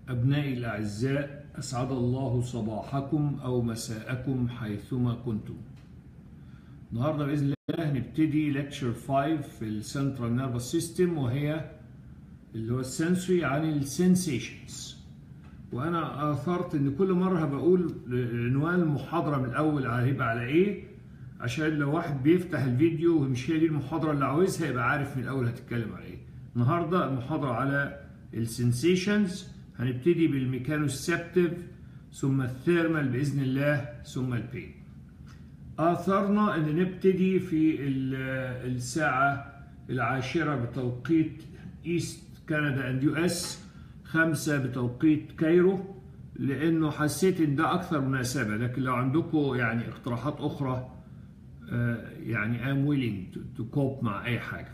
أبنائي الأعزاء أسعد الله صباحكم أو مساءكم حيثما كنتم النهاردة بإذن الله هنبتدي لكتشر 5 في السنترال نيرفس سيستم وهي اللي هو السنسوري عن السنسيشنز وأنا أثرت إن كل مرة هبقول عنوان المحاضرة من الأول هيبقى على إيه عشان لو واحد بيفتح الفيديو ومش هي دي المحاضرة اللي عاوزها يبقى عارف من الأول هتتكلم على إيه النهاردة المحاضرة على السنسيشنز هنبتدي بالميكانوسيبتيف ثم الثيرمال بإذن الله ثم البين آثرنا أن نبتدي في الساعة العاشرة بتوقيت إيست كندا أند يو إس خمسة بتوقيت كايرو لأنه حسيت إن ده أكثر مناسبة لكن لو عندكم يعني اقتراحات أخرى يعني I'm willing to cope مع أي حاجة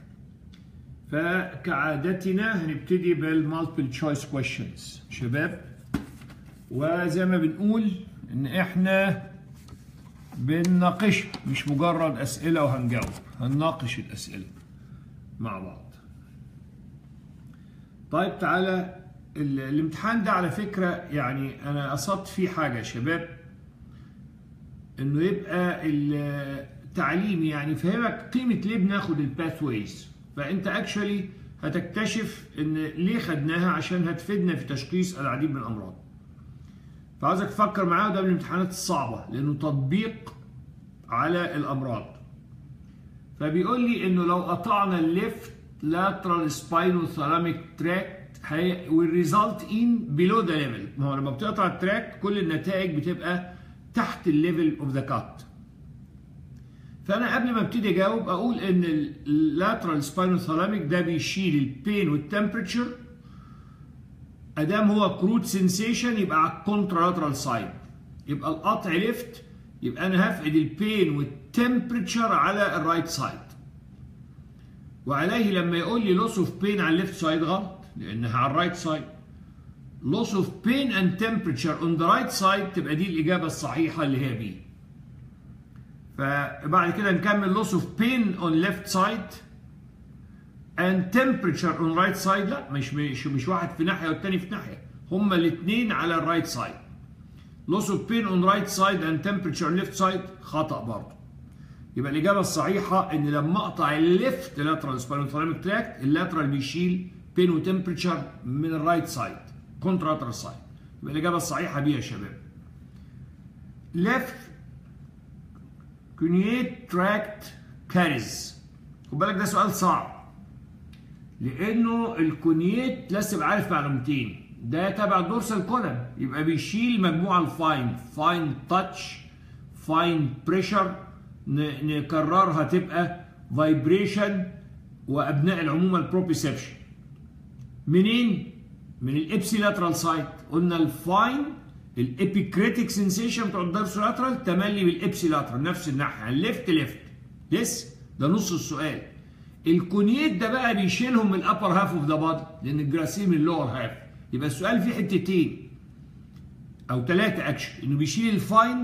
فكعادتنا هنبتدي بالمالتيبل تشويس كويشنز شباب وزي ما بنقول ان احنا بنناقش مش مجرد اسئله وهنجاوب هنناقش الاسئله مع بعض طيب تعالى الامتحان ده على فكره يعني انا قصدت فيه حاجه يا شباب انه يبقى التعليم يعني يفهمك قيمه ليه بناخد الباث ويز فانت اكشولي هتكتشف ان ليه خدناها عشان هتفيدنا في تشخيص العديد من الامراض فعايزك تفكر معايا ده من الامتحانات الصعبه لانه تطبيق على الامراض فبيقول لي انه لو قطعنا الليفت lateral spinothalamic tract هي will result in below the level ما هو لما بتقطع التراكت كل النتائج بتبقى تحت الليفل اوف ذا كات فانا قبل ما ابتدي اجاوب اقول ان اللاترال سباينوثالاميك ده بيشيل البين والتمبريتشر ادام هو كروت سنسيشن يبقى على الكونترالاترال سايد يبقى القطع ليفت يبقى انا هفقد البين والتمبريتشر على الرايت سايد وعليه لما يقول لي لوس اوف بين على الليفت سايد غلط لانها على الرايت سايد loss of pain and temperature on the right side تبقى دي الإجابة الصحيحة اللي هي بي فبعد كده نكمل loss of pain on left side and temperature on right side لا مش مش مش واحد في ناحية والتاني في ناحية هما الاثنين على الرايت سايد loss of pain on right side and temperature on left side خطأ برضه يبقى الإجابة الصحيحة إن لما أقطع الليفت lateral spinothalamic tract اللاترال بيشيل pain وتمبريتشر من الرايت سايد كونتراتر سايد يبقى الإجابة الصحيحة بي يا شباب left كونيت تراكت كاريز خد بالك ده سؤال صعب لأنه الكونيت لازم تبقى عارف معلومتين ده تبع الدورسال كولم يبقى بيشيل مجموعة الفاين فاين تاتش فاين بريشر نكررها تبقى فايبريشن وأبناء العمومة البروبيسبشن منين؟ من الابسي لاترال سايت قلنا الفاين الابيكريتيك سنسيشن بتوع الدرسو لاترال تملي بالابسي لاترال نفس الناحيه الليفت ليفت لسه ده نص السؤال الكونيت ده بقى بيشيلهم من الابر هاف اوف ذا بادي لان الجراسيم من اللور هاف يبقى السؤال فيه حتتين او ثلاثه اكشن انه بيشيل الفاين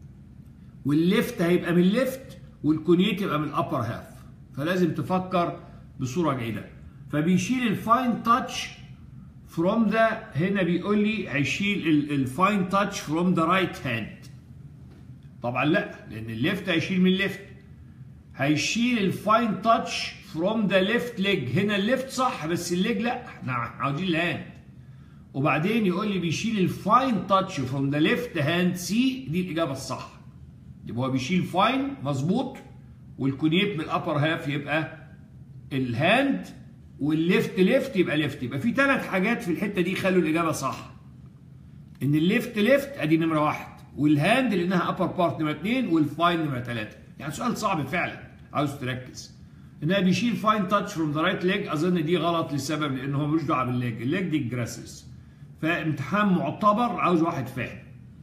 والليفت هيبقى من الليفت والكونيت يبقى من الابر هاف فلازم تفكر بصوره جيده فبيشيل الفاين تاتش from the هنا بيقول لي هيشيل الفاين تاتش from the right hand طبعا لا لان الليفت هيشيل من الليفت هيشيل الفاين تاتش from the left leg هنا الليفت صح بس الليج لا احنا عاوزين الهاند وبعدين يقول لي بيشيل الفاين تاتش from the left hand سي دي الاجابه الصح يبقى هو بيشيل فاين مظبوط والكونيت من الابر هاف يبقى الهاند والليفت ليفت يبقى ليفت يبقى في ثلاث حاجات في الحته دي خلوا الاجابه صح ان الليفت ليفت ادي نمره واحد والهاند لانها ابر بارت نمره اثنين والفاين نمره ثلاثه يعني سؤال صعب فعلا عاوز تركز انها بيشيل فاين تاتش فروم ذا رايت ليج اظن دي غلط لسبب لان هو ملوش دعوه بالليج الليج دي جراسس فامتحان معتبر عاوز واحد فاهم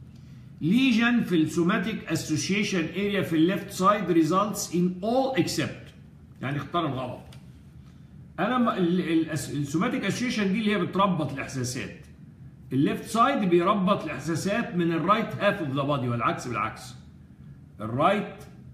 ليجن في السوماتيك اسوشيشن اريا في الليفت سايد ريزلتس ان اول اكسبت يعني اختار الغلط انا السوماتيك اسوشيشن دي اللي هي بتربط الاحساسات الليفت سايد بيربط الاحساسات من الرايت هاف اوف ذا بادي والعكس بالعكس الرايت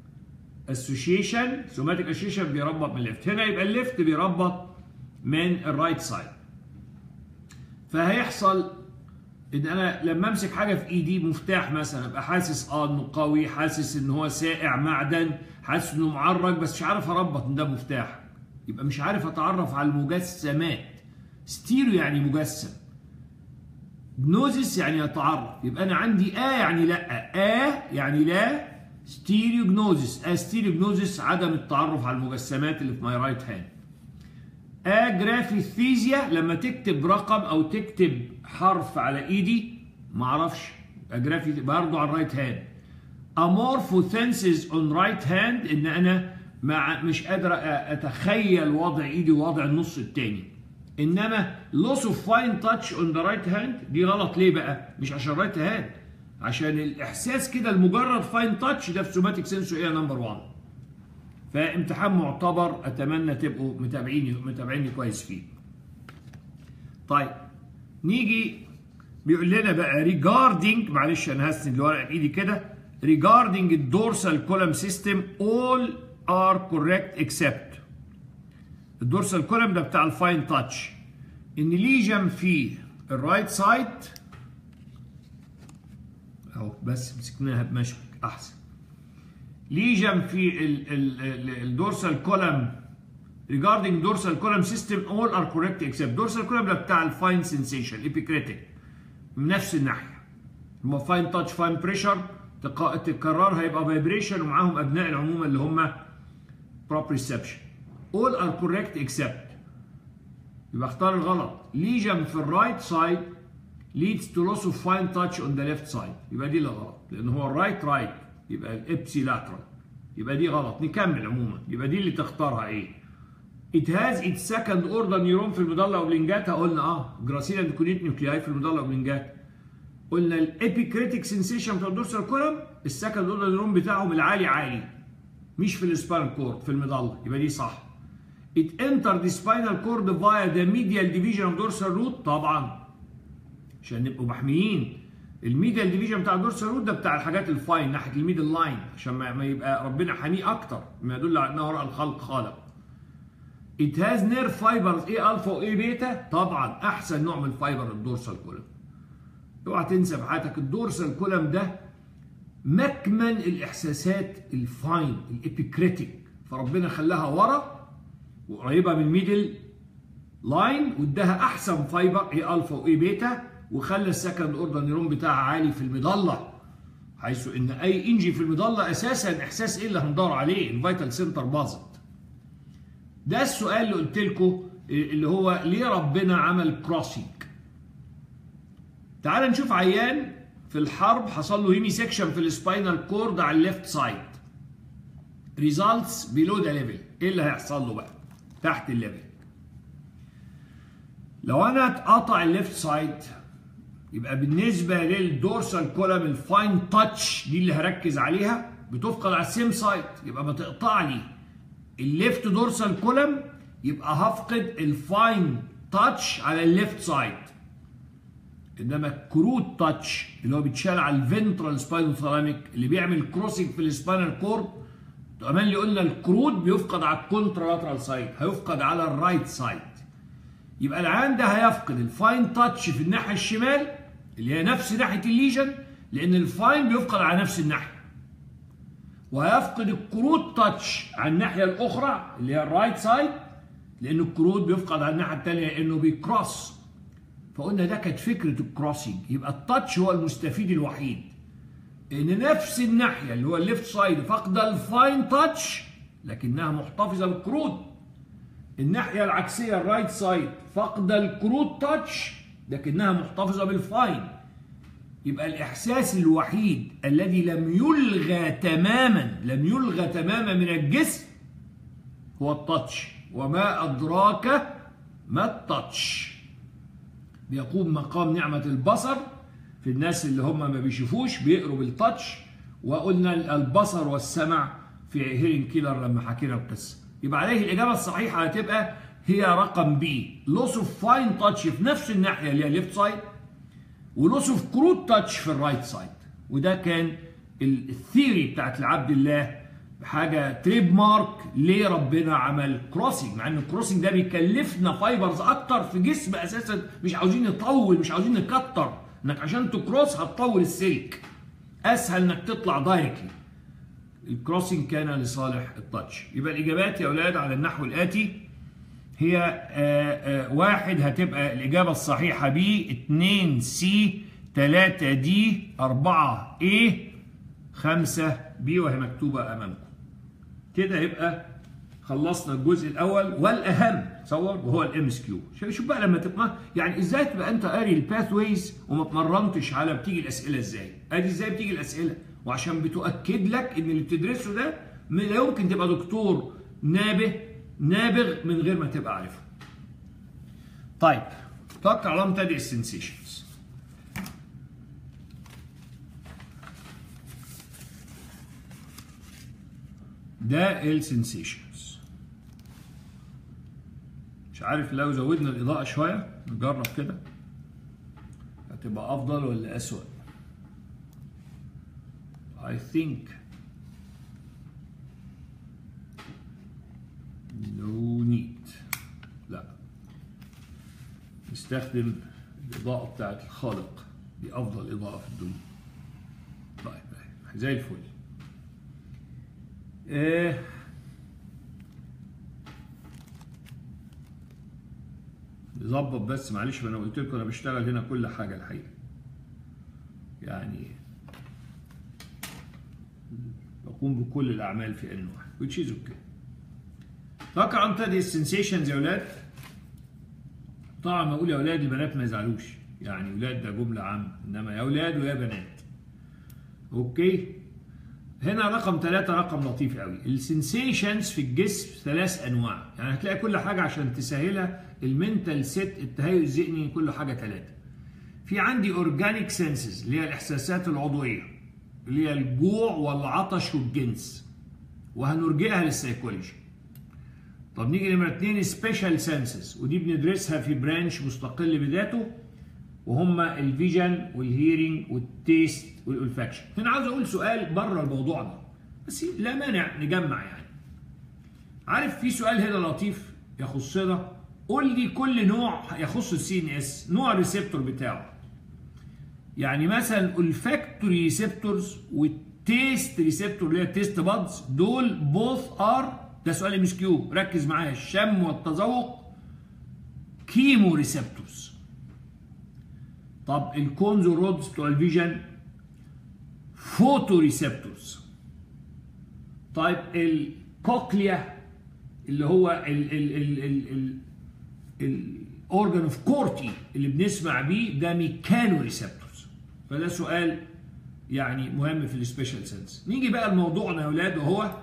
اسوشيشن سوماتيك اسوشيشن بيربط من الليفت هنا يبقى الليفت بيربط من الرايت سايد فهيحصل ان انا لما امسك حاجه في ايدي مفتاح مثلا ابقى حاسس اه انه قوي حاسس ان هو سائع معدن حاسس انه معرج بس مش عارف اربط ان ده مفتاح يبقى مش عارف اتعرف على المجسمات ستيريو يعني مجسم جنوزيس يعني اتعرف يبقى انا عندي اه يعني لا اه يعني لا ستيريو جنوزيس اه ستيريو جنوزيس عدم التعرف على المجسمات اللي في ماي رايت هاند اجرافيثيزيا لما تكتب رقم او تكتب حرف على ايدي ما اعرفش اجرافي برضه على الرايت هاند امورفوثنسز اون رايت هاند ان انا مع مش قادر اتخيل وضع ايدي ووضع النص التاني انما لوس اوف فاين تاتش اون ذا رايت هاند دي غلط ليه بقى مش عشان رايت هاند عشان الاحساس كده المجرد فاين تاتش ده في سوماتيك سنسو ايه نمبر 1 فامتحان معتبر اتمنى تبقوا متابعيني متابعيني كويس فيه. طيب نيجي بيقول لنا بقى ريجاردنج معلش انا هسند الورقه بايدي كده ريجاردنج الدورسال كولم سيستم all are correct except الدورسال كولم ده بتاع الفاين تاتش ان ليجن في الرايت سايد اهو بس مسكناها بمشبك احسن ليجن في الدورسال كولم regarding dorsal column system all are correct except dorsal column ده بتاع الفاين سنسيشن epicritic من نفس الناحيه هما فاين تاتش فاين بريشر تكرار هيبقى فايبريشن ومعاهم ابناء العمومه اللي هم proprioception all are correct except يبقى اختار الغلط ليجن في الرايت سايد leads to loss of fine touch on the left side يبقى دي اللي غلط لان هو الرايت رايت يبقى الابسي لاترال يبقى دي غلط نكمل عموما يبقى دي اللي تختارها ايه It has its second order neuron في المضلة اوبلنجاتا قلنا اه جراسيلا ديكونيت نيوكلياي في المضلة اوبلنجاتا قلنا الابيكريتيك سنسيشن بتاع الدورسال كولم السكند اوردر نيورون بتاعهم العالي عالي مش في السباينال كورد في المضلة يبقى دي صح It entered the spinal cord via the medial division of dorsal root طبعا عشان نبقوا محميين الميديال ديفيجن بتاع الدورسال روت ده بتاع الحاجات الفاين ناحيه الميدل لاين عشان ما يبقى ربنا حاميه اكتر ما يدل على انه وراء الخلق خالق. It has nerve fibers ايه الفا وايه بيتا طبعا احسن نوع من الفايبر الدورسال كولم. اوعى تنسى في حياتك الدورسال كولم ده مكمن الاحساسات الفاين الابيكريتيك فربنا خلاها ورا وقريبه من الميدل لاين واداها احسن فايبر ايه الفا وايه بيتا وخلى السكند اوردر نيرون بتاعها عالي في المظله حيث ان اي انجي في المظله اساسا احساس ايه اللي هندور عليه الفيتال سنتر باظت ده السؤال اللي قلت لكم اللي هو ليه ربنا عمل كروسنج تعال نشوف عيان في الحرب حصل له هيمي سيكشن في السباينال كورد على الليفت سايد ريزالتس بيلو ذا ليفل ايه اللي هيحصل له بقى تحت الليفل لو انا اتقطع الليفت سايد يبقى بالنسبه للدورسال كولم الفاين تاتش دي اللي هركز عليها بتفقد على السيم سايد يبقى ما تقطع لي الليفت دورسال كولم يبقى هفقد الفاين تاتش على الليفت سايد انما الكروت تاتش اللي هو بيتشال على الفنترال سباينال ثالاميك اللي بيعمل كروسنج في السباينال كورد كمان اللي قلنا الكروت بيفقد على الكونترالاترال سايد هيفقد على الرايت سايد يبقى العيان ده هيفقد الفاين تاتش في الناحيه الشمال اللي هي نفس ناحيه الليجن لان الفاين بيفقد على نفس الناحيه وهيفقد الكروت تاتش على الناحيه الاخرى اللي هي الرايت سايد لان الكروت بيفقد على الناحيه الثانيه لانه بيكروس فقلنا ده كانت فكره الكروسنج يبقى التاتش هو المستفيد الوحيد ان نفس الناحيه اللي هو الليفت سايد فاقده الفاين تاتش لكنها محتفظه بالكروت الناحيه العكسيه الرايت سايد فاقده الكروت تاتش لكنها محتفظه بالفاين يبقى الاحساس الوحيد الذي لم يلغى تماما لم يلغى تماما من الجسم هو التاتش وما ادراك ما التاتش بيقوم مقام نعمه البصر في الناس اللي هم ما بيشوفوش بيقروا بالتاتش وقلنا البصر والسمع في هيرين كيلر لما حكينا القصه يبقى عليه الاجابه الصحيحه هتبقى هي رقم بي لوس اوف فاين تاتش في نفس الناحيه اللي هي الليفت سايد ولوس اوف كروت تاتش في الرايت سايد وده كان الثيري بتاعت العبد الله حاجه تريد مارك ليه ربنا عمل كروسنج مع ان الكروسنج ده بيكلفنا فايبرز اكتر في جسم اساسا مش عاوزين نطول مش عاوزين نكتر انك عشان تكروس هتطول السلك اسهل انك تطلع دايركتلي الكروسنج كان لصالح التاتش يبقى الاجابات يا اولاد على النحو الاتي هي آآ آآ واحد هتبقى الاجابه الصحيحه ب 2 سي 3 دي 4 اي 5 بي وهي مكتوبه امامكم كده يبقى خلصنا الجزء الاول والاهم تصور وهو الام اس كيو شوف بقى لما تبقى يعني ازاي تبقى انت قاري الباث ويز وما اتمرنتش على بتيجي الاسئله ازاي ادي ازاي بتيجي الاسئله وعشان بتؤكد لك ان اللي بتدرسه ده لا يمكن تبقى دكتور نابه نابغ من غير ما تبقى عارفه طيب توقع على مبتدئ السنسيشنز ده السنسيشنز مش عارف لو زودنا الإضاءة شوية نجرب كده هتبقى أفضل ولا أسوأ I think no need لا نستخدم الإضاءة بتاعت الخالق دي أفضل إضاءة في الدنيا طيب زي الفل إيه نظبط بس معلش ما انا قلت لكم انا بشتغل هنا كل حاجه الحقيقه يعني بقوم بكل الاعمال في ان واحد which is okay توقع عن تدي السنسيشنز يا اولاد طبعا ما اقول يا اولاد البنات ما يزعلوش يعني اولاد ده جمله عامه انما يا اولاد ويا بنات اوكي هنا رقم ثلاثة رقم لطيف قوي السنسيشنز في الجسم ثلاث انواع يعني هتلاقي كل حاجه عشان تسهلها المنتال سيت التهيؤ الذهني كل حاجه ثلاثه في عندي اورجانيك سنسز اللي هي الاحساسات العضويه اللي هي الجوع والعطش والجنس وهنرجئها للسيكولوجي طب نيجي نمرة اتنين سبيشال سنسز ودي بندرسها في برانش مستقل بذاته وهما الفيجن والهيرنج والتيست والالفاكشن هنا عاوز اقول سؤال بره الموضوع ده بس لا مانع نجمع يعني عارف في سؤال هنا لطيف يخصنا قول لي كل نوع يخص السي ان اس نوع الريسبتور بتاعه يعني مثلا الفاكتوري ريسبتورز والتيست ريسبتور اللي هي التيست بادز دول بوث ار ده سؤال ام اس كيو ركز معايا الشم والتذوق كيمو ريسبتورز طب الكونز والرودز بتوع الفيجن فوتو ريسبتورز طيب الكوكليا اللي هو ال ال ال ال ال الاورجن اوف كورتي اللي بنسمع بيه ده ميكانو ريسبتورز فده سؤال يعني مهم في السبيشال سنس نيجي بقى لموضوعنا يا اولاد وهو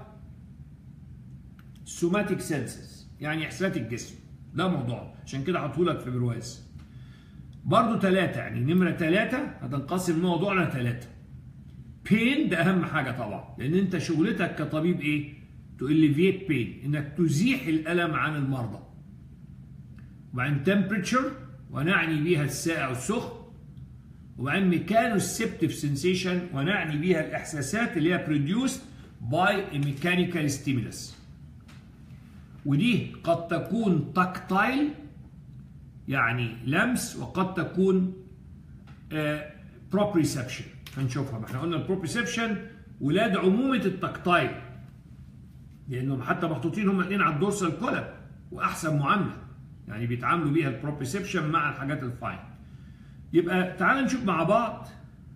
سوماتيك سنسز يعني احساسات الجسم ده موضوع عشان كده حطولك في برواز برضو ثلاثة يعني نمرة ثلاثة هتنقسم موضوعنا ثلاثة بين ده أهم حاجة طبعا لأن أنت شغلتك كطبيب إيه؟ تو اليفيت بين إنك تزيح الألم عن المرضى وبعدين تمبريتشر ونعني بيها الساقع والسخن وبعدين ميكانوسيبتيف سنسيشن ونعني بيها الإحساسات اللي هي produced by a mechanical stimulus ودي قد تكون تكتايل يعني لمس وقد تكون بروبريسبشن هنشوفها ما احنا قلنا البروبريسبشن ولاد عمومه التكتايل لانهم حتى محطوطين هم الاثنين على الدورسال كولم واحسن معامله يعني بيتعاملوا بيها البروبريسبشن مع الحاجات الفاين يبقى تعال نشوف مع بعض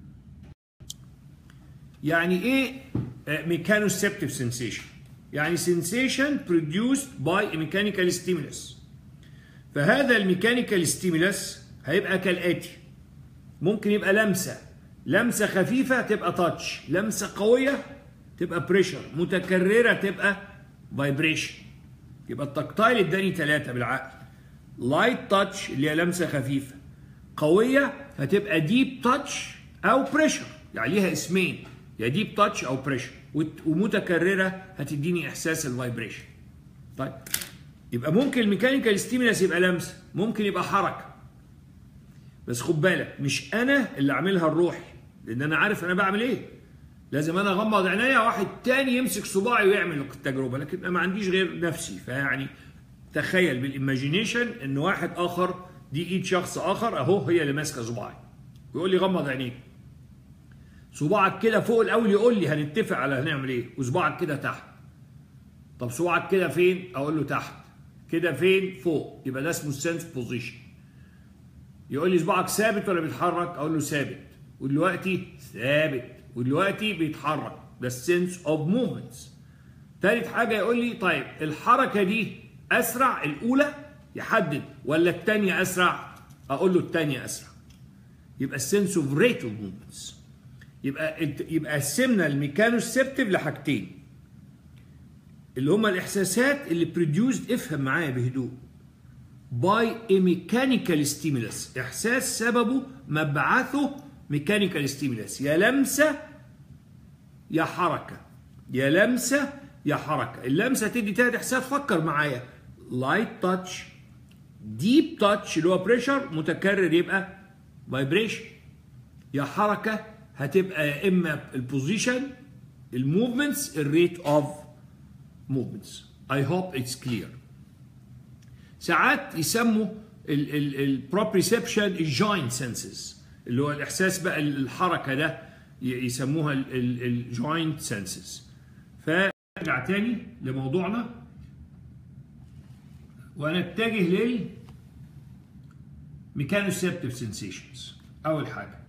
يعني ايه ميكانوسيبتيف سensation يعني sensation produced by a mechanical stimulus فهذا الميكانيكال ستيمولس هيبقى كالاتي ممكن يبقى لمسه لمسه خفيفه تبقى تاتش لمسه قويه تبقى بريشر متكرره تبقى فايبريشن يبقى التكتايل اداني ثلاثه بالعقل لايت تاتش اللي هي لمسه خفيفه قويه هتبقى ديب تاتش او بريشر يعني ليها اسمين يا ديب تاتش او بريشر ومتكرره هتديني احساس الفايبريشن طيب يبقى ممكن الميكانيكال ستيمولس يبقى لمس ممكن يبقى حركه بس خد بالك مش انا اللي اعملها الروحي لان انا عارف انا بعمل ايه لازم انا اغمض عينيا واحد تاني يمسك صباعي ويعمل التجربه لكن انا ما عنديش غير نفسي فيعني تخيل بالايماجينيشن ان واحد اخر دي ايد شخص اخر اهو هي اللي ماسكه صباعي ويقول لي غمض عينيك صباعك كده فوق الاول يقول لي هنتفق على هنعمل ايه وصباعك كده تحت طب صباعك كده فين اقول له تحت كده فين فوق يبقى ده اسمه السنس بوزيشن يقول لي صباعك ثابت ولا بيتحرك اقول له ثابت ودلوقتي ثابت ودلوقتي بيتحرك ده السنس اوف موفمنتس تالت حاجه يقول لي طيب الحركه دي اسرع الاولى يحدد ولا الثانيه اسرع اقول له الثانيه اسرع يبقى السنس اوف ريت اوف موفمنتس يبقى يبقى قسمنا الميكانوسيبتيف لحاجتين اللي هما الاحساسات اللي بروديوسد افهم معايا بهدوء باي a mechanical stimulus احساس سببه مبعثه mechanical stimulus يا لمسه يا حركه يا لمسه يا حركه اللمسه تدي تلات احساس فكر معايا لايت تاتش ديب تاتش اللي هو بريشر متكرر يبقى فايبريشن يا حركه هتبقى يا اما البوزيشن الموفمنتس الريت اوف موفمنتس اي هوب اتس كلير ساعات يسموا البروبريسبشن الجوينت سنسز اللي هو الاحساس بقى الحركه ده يسموها الجوينت سنسز فارجع تاني لموضوعنا ونتجه لل ميكانوسيبتيف سنسيشنز اول حاجه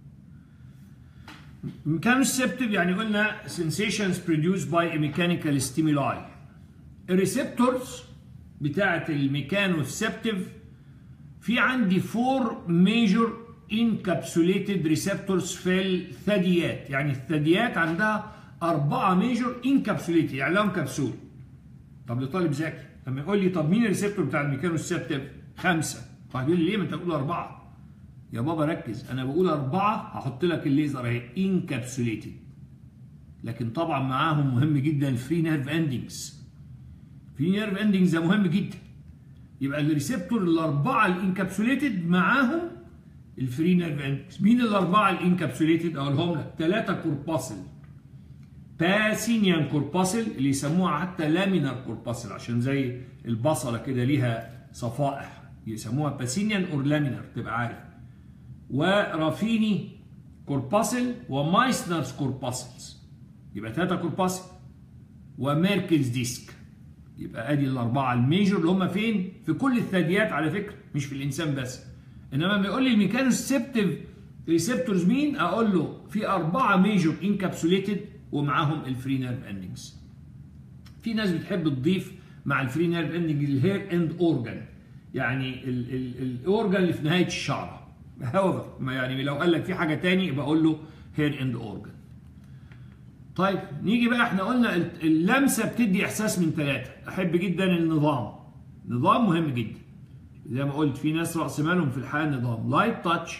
ميكانوسيبتيف يعني قلنا sensations produced by a mechanical stimuli الريسبتورز بتاعه الميكانوسيبتيف في عندي فور ميجور انكابسوليتد ريسبتورز في الثدييات يعني الثدييات عندها أربعة ميجور انكابسوليتد يعني لهم كبسول طب لطالب ذكي لما يقول لي طب مين الريسبتور بتاع الميكانوسيبتيف خمسة طيب يقول لي ليه ما انت بتقول أربعة يا بابا ركز انا بقول أربعة هحط لك الليزر اهي انكابسوليتد لكن طبعا معاهم مهم جدا الفري نيرف اندنجز في نيرف اندنجز ده مهم جدا يبقى الريسبتور الاربعه الانكابسوليتد معاهم الفري نيرف اندكس مين الاربعه الانكابسوليتد اقولهم لك ثلاثه كورباسل باسينيان كورباسل اللي يسموها حتى لامينار كورباسل عشان زي البصله كده ليها صفائح يسموها باسينيان اور لامينار تبقى عارف ورافيني كورباسل ومايسنرز كورباسلز يبقى ثلاثه كورباسل وميركلز ديسك يبقى ادي الاربعه الميجور اللي هم فين؟ في كل الثدييات على فكره مش في الانسان بس. انما لما يقول لي الميكانوسيبتيف ريسبتورز مين؟ اقول له في اربعه ميجور انكابسوليتد ومعاهم الفري نيرف اندنجز. في ناس بتحب تضيف مع الفري نيرف اندنج الهير اند اورجان يعني الاورجان اللي في نهايه الشعره. هاوفر يعني لو قال لك في حاجه تاني يبقى اقول له هير اند اورجان. طيب نيجي بقى احنا قلنا اللمسه بتدي احساس من ثلاثه احب جدا النظام نظام مهم جدا زي ما قلت في ناس راس مالهم في الحياه النظام لايت تاتش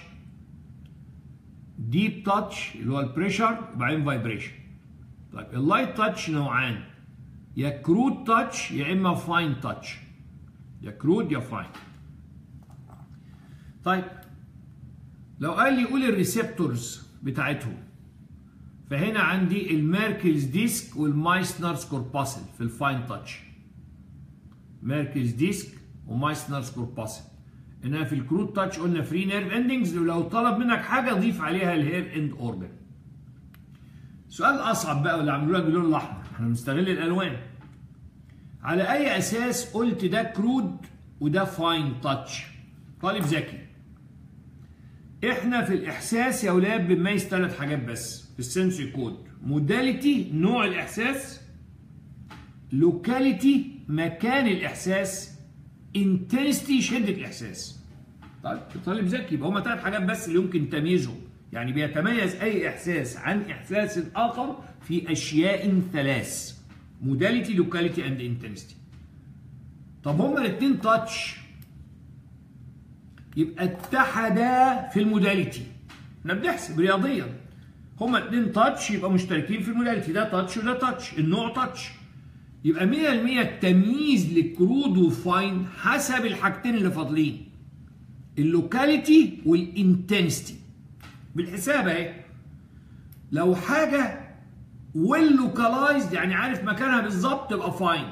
ديب تاتش اللي هو البريشر وبعدين فايبريشن طيب اللايت تاتش نوعان يا كرود تاتش يا اما فاين تاتش يا كرود يا فاين طيب لو قال لي قول الريسبتورز بتاعتهم فهنا عندي الميركلز ديسك والمايسنرز كورباسل في الفاين تاتش ميركلز ديسك ومايسنرز كورباسل انما في الكرود تاتش قلنا فري نيرف اندنجز ولو طلب منك حاجه ضيف عليها الهير اند اورجن سؤال اصعب بقى واللي عملوها باللون الاحمر احنا بنستغل الالوان على اي اساس قلت ده كرود وده فاين تاتش طالب ذكي احنا في الاحساس يا اولاد بنميز ثلاث حاجات بس في السنسوري كود موداليتي نوع الاحساس لوكاليتي مكان الاحساس انتنستي شده الاحساس طيب طالب ذكي يبقى هما ثلاث حاجات بس اللي يمكن تمييزهم يعني بيتميز اي احساس عن احساس اخر في اشياء ثلاث موداليتي لوكاليتي اند انتنستي طب هما الاثنين تاتش يبقى اتحدا في الموداليتي احنا بنحسب رياضيا هما الاثنين تاتش يبقى مشتركين في الموداليتي ده تاتش وده تاتش النوع تاتش يبقى 100% التمييز للكرود وفاين حسب الحاجتين اللي فاضلين اللوكاليتي والانتنستي بالحساب اهي لو حاجه ويل لوكالايزد يعني عارف مكانها بالظبط تبقى فاين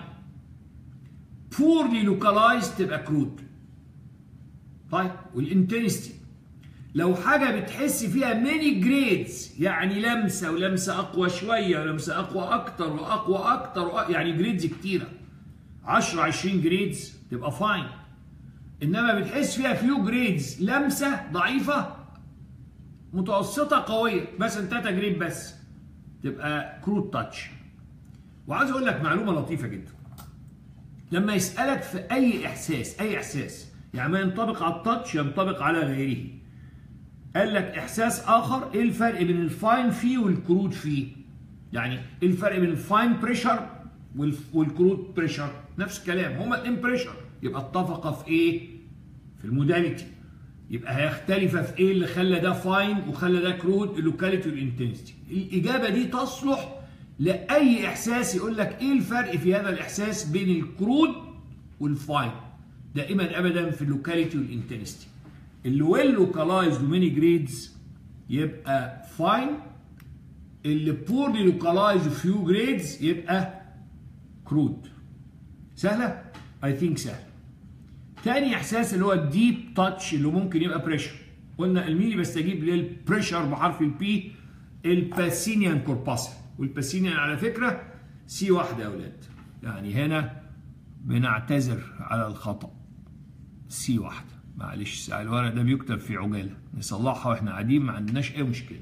بورلي لوكالايزد تبقى كرود طيب والانتنستي لو حاجه بتحس فيها ميني جريدز يعني لمسه ولمسه اقوى شويه ولمسه اقوى اكتر واقوى اكتر وأ... يعني جريدز كتيره 10 20 جريدز تبقى فاين انما بتحس فيها فيو جريدز لمسه ضعيفه متوسطه قويه مثلا 3 جريد بس تبقى كروت تاتش وعايز اقول لك معلومه لطيفه جدا لما يسالك في اي احساس اي احساس يعني ما ينطبق على التاتش ينطبق على غيره قال لك احساس اخر ايه الفرق بين الفاين فيه والكروت فيه يعني ايه الفرق بين الفاين بريشر والكروت بريشر نفس الكلام هما اتنين بريشر يبقى اتفقا في ايه في الموداليتي يبقى هيختلف في ايه اللي خلى ده فاين وخلى ده كرود اللوكاليتي والانتنسيتي الاجابه دي تصلح لاي احساس يقول لك ايه الفرق في هذا الاحساس بين الكرود والفاين دائما ابدا في اللوكاليتي والانتنسيتي اللي ويل لوكالايزد وميني جريدز يبقى فاين اللي بورلي لوكالايزد وفيو جريدز يبقى كرود سهله اي ثينك سهله تاني احساس اللي هو الديب تاتش اللي ممكن يبقى بريشر قلنا المين اللي بيستجيب للبريشر بحرف البي الباسينيان كورباسل والباسينيان على فكره سي واحده يا اولاد يعني هنا بنعتذر على الخطا سي واحده معلش الورق ده بيكتب في عجاله نصلحها واحنا قاعدين ما عندناش اي مشكله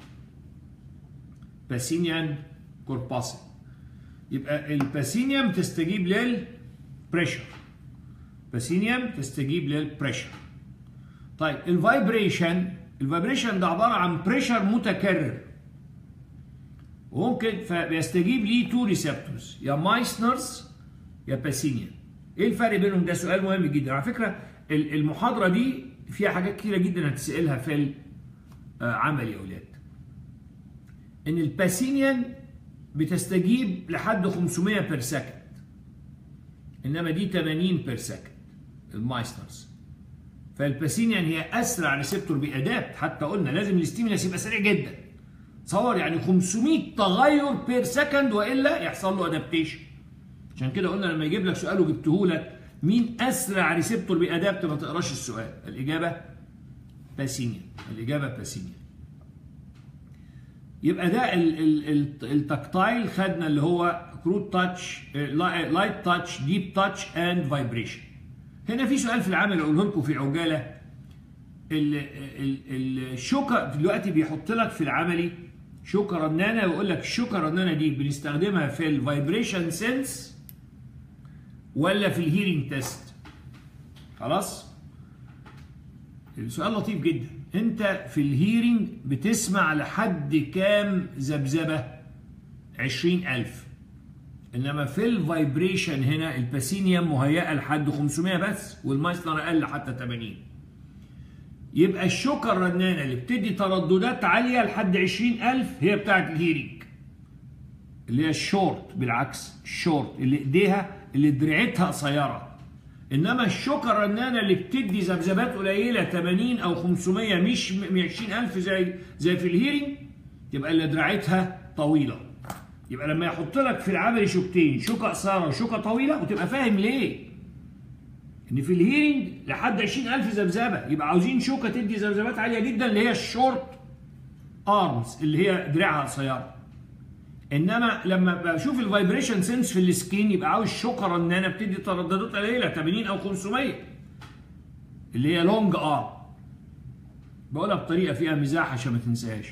باسينيان كورباسل يبقى الباسينيان تستجيب للبريشر باسينيوم تستجيب للبريشر طيب الفايبريشن الفايبريشن ده عباره عن بريشر متكرر وممكن فبيستجيب ليه تو ريسبتورز يا مايسنرز يا باسينيوم ايه الفرق بينهم ده سؤال مهم جدا على فكره المحاضره دي فيها حاجات كتيره جدا هتسالها في العمل يا اولاد ان الباسينيوم بتستجيب لحد 500 بير سكند انما دي 80 بير سكند المايسترز فالباسينيان هي اسرع ريسبتور بادابت حتى قلنا لازم الاستيمينس يبقى سريع جدا تصور يعني 500 تغير بير سكند والا يحصل له ادابتيشن عشان كده قلنا لما يجيب لك سؤال وجبته لك مين اسرع ريسبتور بادابت ما تقراش السؤال الاجابه باسينيان الاجابه باسينيان يبقى ده التكتايل خدنا اللي هو كروت تاتش لايت تاتش ديب تاتش اند فايبريشن هنا في سؤال في العمل اقوله لكم في عجاله الشوكه دلوقتي بيحط لك في العملي شوكه رنانه ويقول لك الشوكه الرنانه دي بنستخدمها في الفايبريشن سنس ولا في الهيرنج تيست خلاص السؤال لطيف جدا انت في الهيرنج بتسمع لحد كام ذبذبه 20000 انما في الفايبريشن هنا الباسينيوم مهيئه لحد 500 بس والمايستر اقل حتى 80 يبقى الشوكه الرنانه اللي بتدي ترددات عاليه لحد 20000 هي بتاعه الهيرنج اللي هي الشورت بالعكس الشورت اللي ايديها اللي دراعتها قصيره انما الشوكه الرنانه اللي بتدي ذبذبات قليله 80 او 500 مش 20000 زي زي في الهيرنج تبقى اللي دراعتها طويله يبقى لما يحط لك في العمل شوكتين شوكه قصيره وشوكه طويله وتبقى فاهم ليه ان في الهيرنج لحد 20000 ذبذبه يبقى عاوزين شوكه تدي ذبذبات عاليه جدا اللي هي الشورت ارمز اللي هي دراعها قصيره انما لما بشوف الفايبريشن سنس في السكين يبقى عاوز شوكه رنانه بتدي ترددات قليله 80 او 500 اللي هي لونج ارم بقولها بطريقه فيها مزاح عشان ما تنساهاش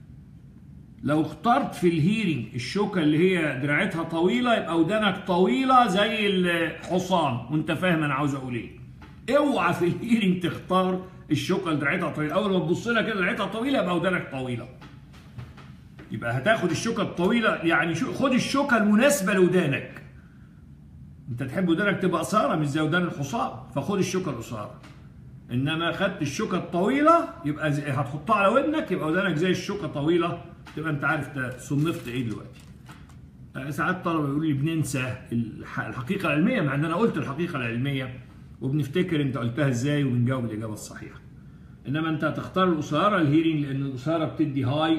لو اخترت في الهيرنج الشوكه اللي هي دراعتها طويله يبقى ودانك طويله زي الحصان وانت فاهم انا عاوز اقول ايه اوعى في الهيرنج تختار الشوكه اللي دراعتها طويله اول ما تبص لها كده دراعتها طويله يبقى ودانك طويله يبقى هتاخد الشوكه الطويله يعني شو خد الشوكه المناسبه لودانك انت تحب ودانك تبقى قصيره مش زي ودان الحصان فخد الشوكه القصيره انما خدت الشوكه الطويله يبقى زي هتحطها على ودنك يبقى ودانك زي الشوكه طويله تبقى انت عارف صنفت ايه دلوقتي ساعات طلبه يقولوا لي بننسى الحقيقه العلميه مع ان انا قلت الحقيقه العلميه وبنفتكر انت قلتها ازاي وبنجاوب الاجابه الصحيحه انما انت هتختار القصيره الهيرنج لان القصيره بتدي هاي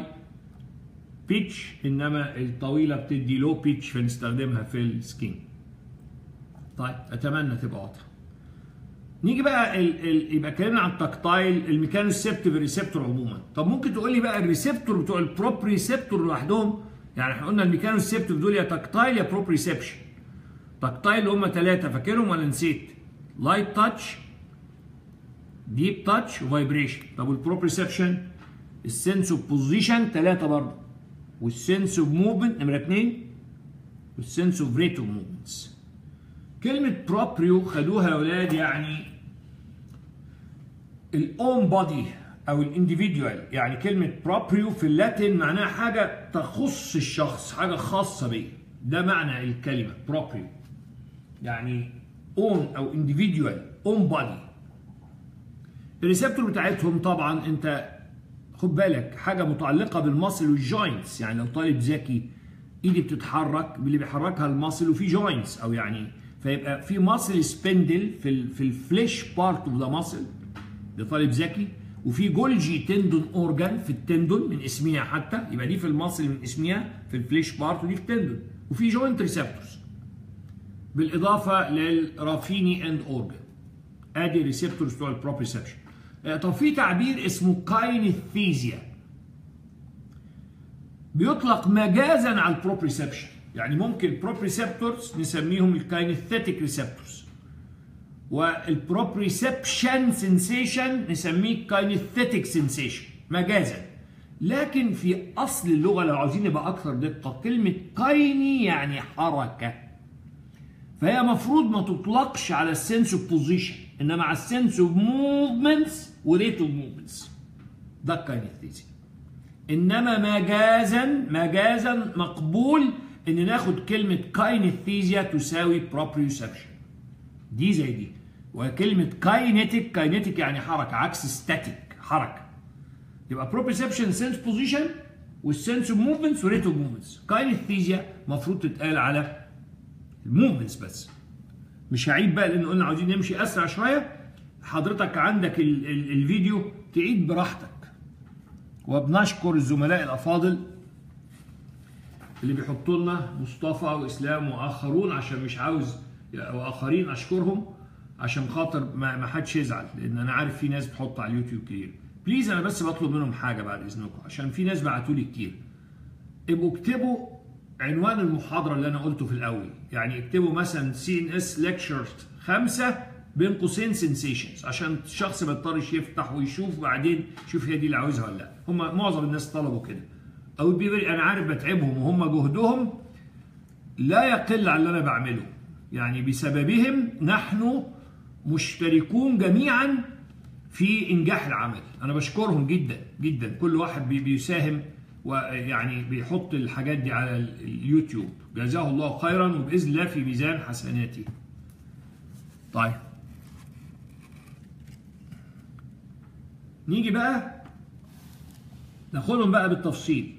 بيتش انما الطويله بتدي لو بيتش فنستخدمها في السكين طيب اتمنى تبقى واضحه نيجي بقى ال ال يبقى اتكلمنا عن التكتايل الميكانوسيبتيف الريسبتور عموما طب ممكن تقول لي بقى الريسبتور بتوع البروبريسبتور لوحدهم يعني احنا قلنا الميكانوسيبتيف دول يا تكتايل يا بروبريسبشن تكتايل اللي هم ثلاثه فاكرهم ولا نسيت لايت تاتش ديب تاتش وفايبريشن طب والبروبريسبشن السنس اوف بوزيشن ثلاثه برضه والسنس اوف موفمنت نمره اثنين والسنس اوف ريت اوف موفمنتس كلمة بروبريو خدوها يا ولاد يعني الاون بودي او الانديفيدوال يعني كلمة بروبريو في اللاتين معناها حاجة تخص الشخص حاجة خاصة بيه ده معنى الكلمة بروبريو يعني اون او انديفيدوال اون بودي الريسبتور بتاعتهم طبعا انت خد بالك حاجة متعلقة بالمصل والجوينتس يعني لو طالب ذكي ايدي بتتحرك اللي بيحركها المصل وفي جوينتس او يعني فيبقى في ماسل سبندل في ال في الفليش بارت اوف ذا ماسل ده طالب ذكي وفي جولجي تندون اورجان في التندون من اسمها حتى يبقى دي في الماسل من اسمها في الفليش بارت ودي في التندون وفي جوينت ريسبتورز بالاضافه للرافيني اند اورجان ادي ريسبتورز بتوع البروبريسبشن طب في تعبير اسمه كاينثيزيا بيطلق مجازا على البروبريسبشن يعني ممكن البروبريسبتورز نسميهم الكاينثيتيك ريسبتورز والبروبريسبشن سنسيشن نسميه كاينثيتيك سنسيشن مجازا لكن في اصل اللغه لو عاوزين نبقى اكثر دقه كلمه كايني يعني حركه فهي مفروض ما تطلقش على السنس اوف بوزيشن انما على السنس اوف موفمنتس وريت اوف موفمنتس ده الكاينثيزيا انما مجازا مجازا مقبول ان ناخد كلمه كاينثيزيا تساوي بروبريوسبشن دي زي دي وكلمه كاينيتيك كاينيتيك يعني حركه عكس ستاتيك حركه يبقى بروبريوسبشن سنس بوزيشن والسنس اوف موفمنتس وريت اوف موفمنتس كاينثيزيا المفروض تتقال على الموفمنتس بس مش هعيد بقى لان قلنا عاوزين نمشي اسرع شويه حضرتك عندك ال ال الفيديو تعيد براحتك وبنشكر الزملاء الافاضل اللي بيحطوا لنا مصطفى واسلام واخرون عشان مش عاوز واخرين اشكرهم عشان خاطر ما, ما حدش يزعل لان انا عارف في ناس بتحط على اليوتيوب كتير بليز انا بس بطلب منهم حاجه بعد اذنكم عشان في ناس بعتوا لي كتير ابقوا اكتبوا عنوان المحاضره اللي انا قلته في الاول يعني اكتبوا مثلا سي ان اس ليكتشرز خمسه بين قوسين سنسيشنز عشان الشخص ما يضطرش يفتح ويشوف بعدين شوف هي دي اللي عاوزها ولا لا هم معظم الناس طلبوا كده او بيبري انا عارف بتعبهم وهم جهدهم لا يقل عن اللي انا بعمله يعني بسببهم نحن مشتركون جميعا في انجاح العمل انا بشكرهم جدا جدا كل واحد بيساهم ويعني بيحط الحاجات دي على اليوتيوب جزاه الله خيرا وباذن الله في ميزان حسناته طيب نيجي بقى ناخدهم بقى بالتفصيل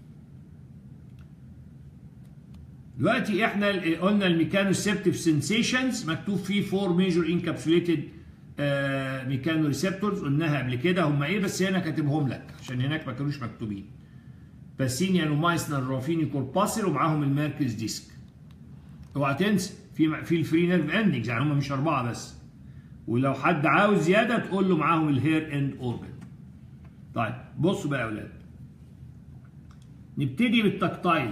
دلوقتي احنا قلنا الميكانوسيبتيف سنسيشنز مكتوب فيه فور ميجور انكابسوليتد ميكانو ريسبتورز قلناها قبل كده هم ايه بس هنا كاتبهم لك عشان هناك ما كانوش مكتوبين باسينيان ومايسنر رافيني كورباسل ومعاهم الميركز ديسك اوعى تنسى في في الفري نيرف اندنجز يعني هم مش اربعه بس ولو حد عاوز زياده تقول له معاهم الهير اند اورجن طيب بصوا بقى يا اولاد نبتدي بالتكتايل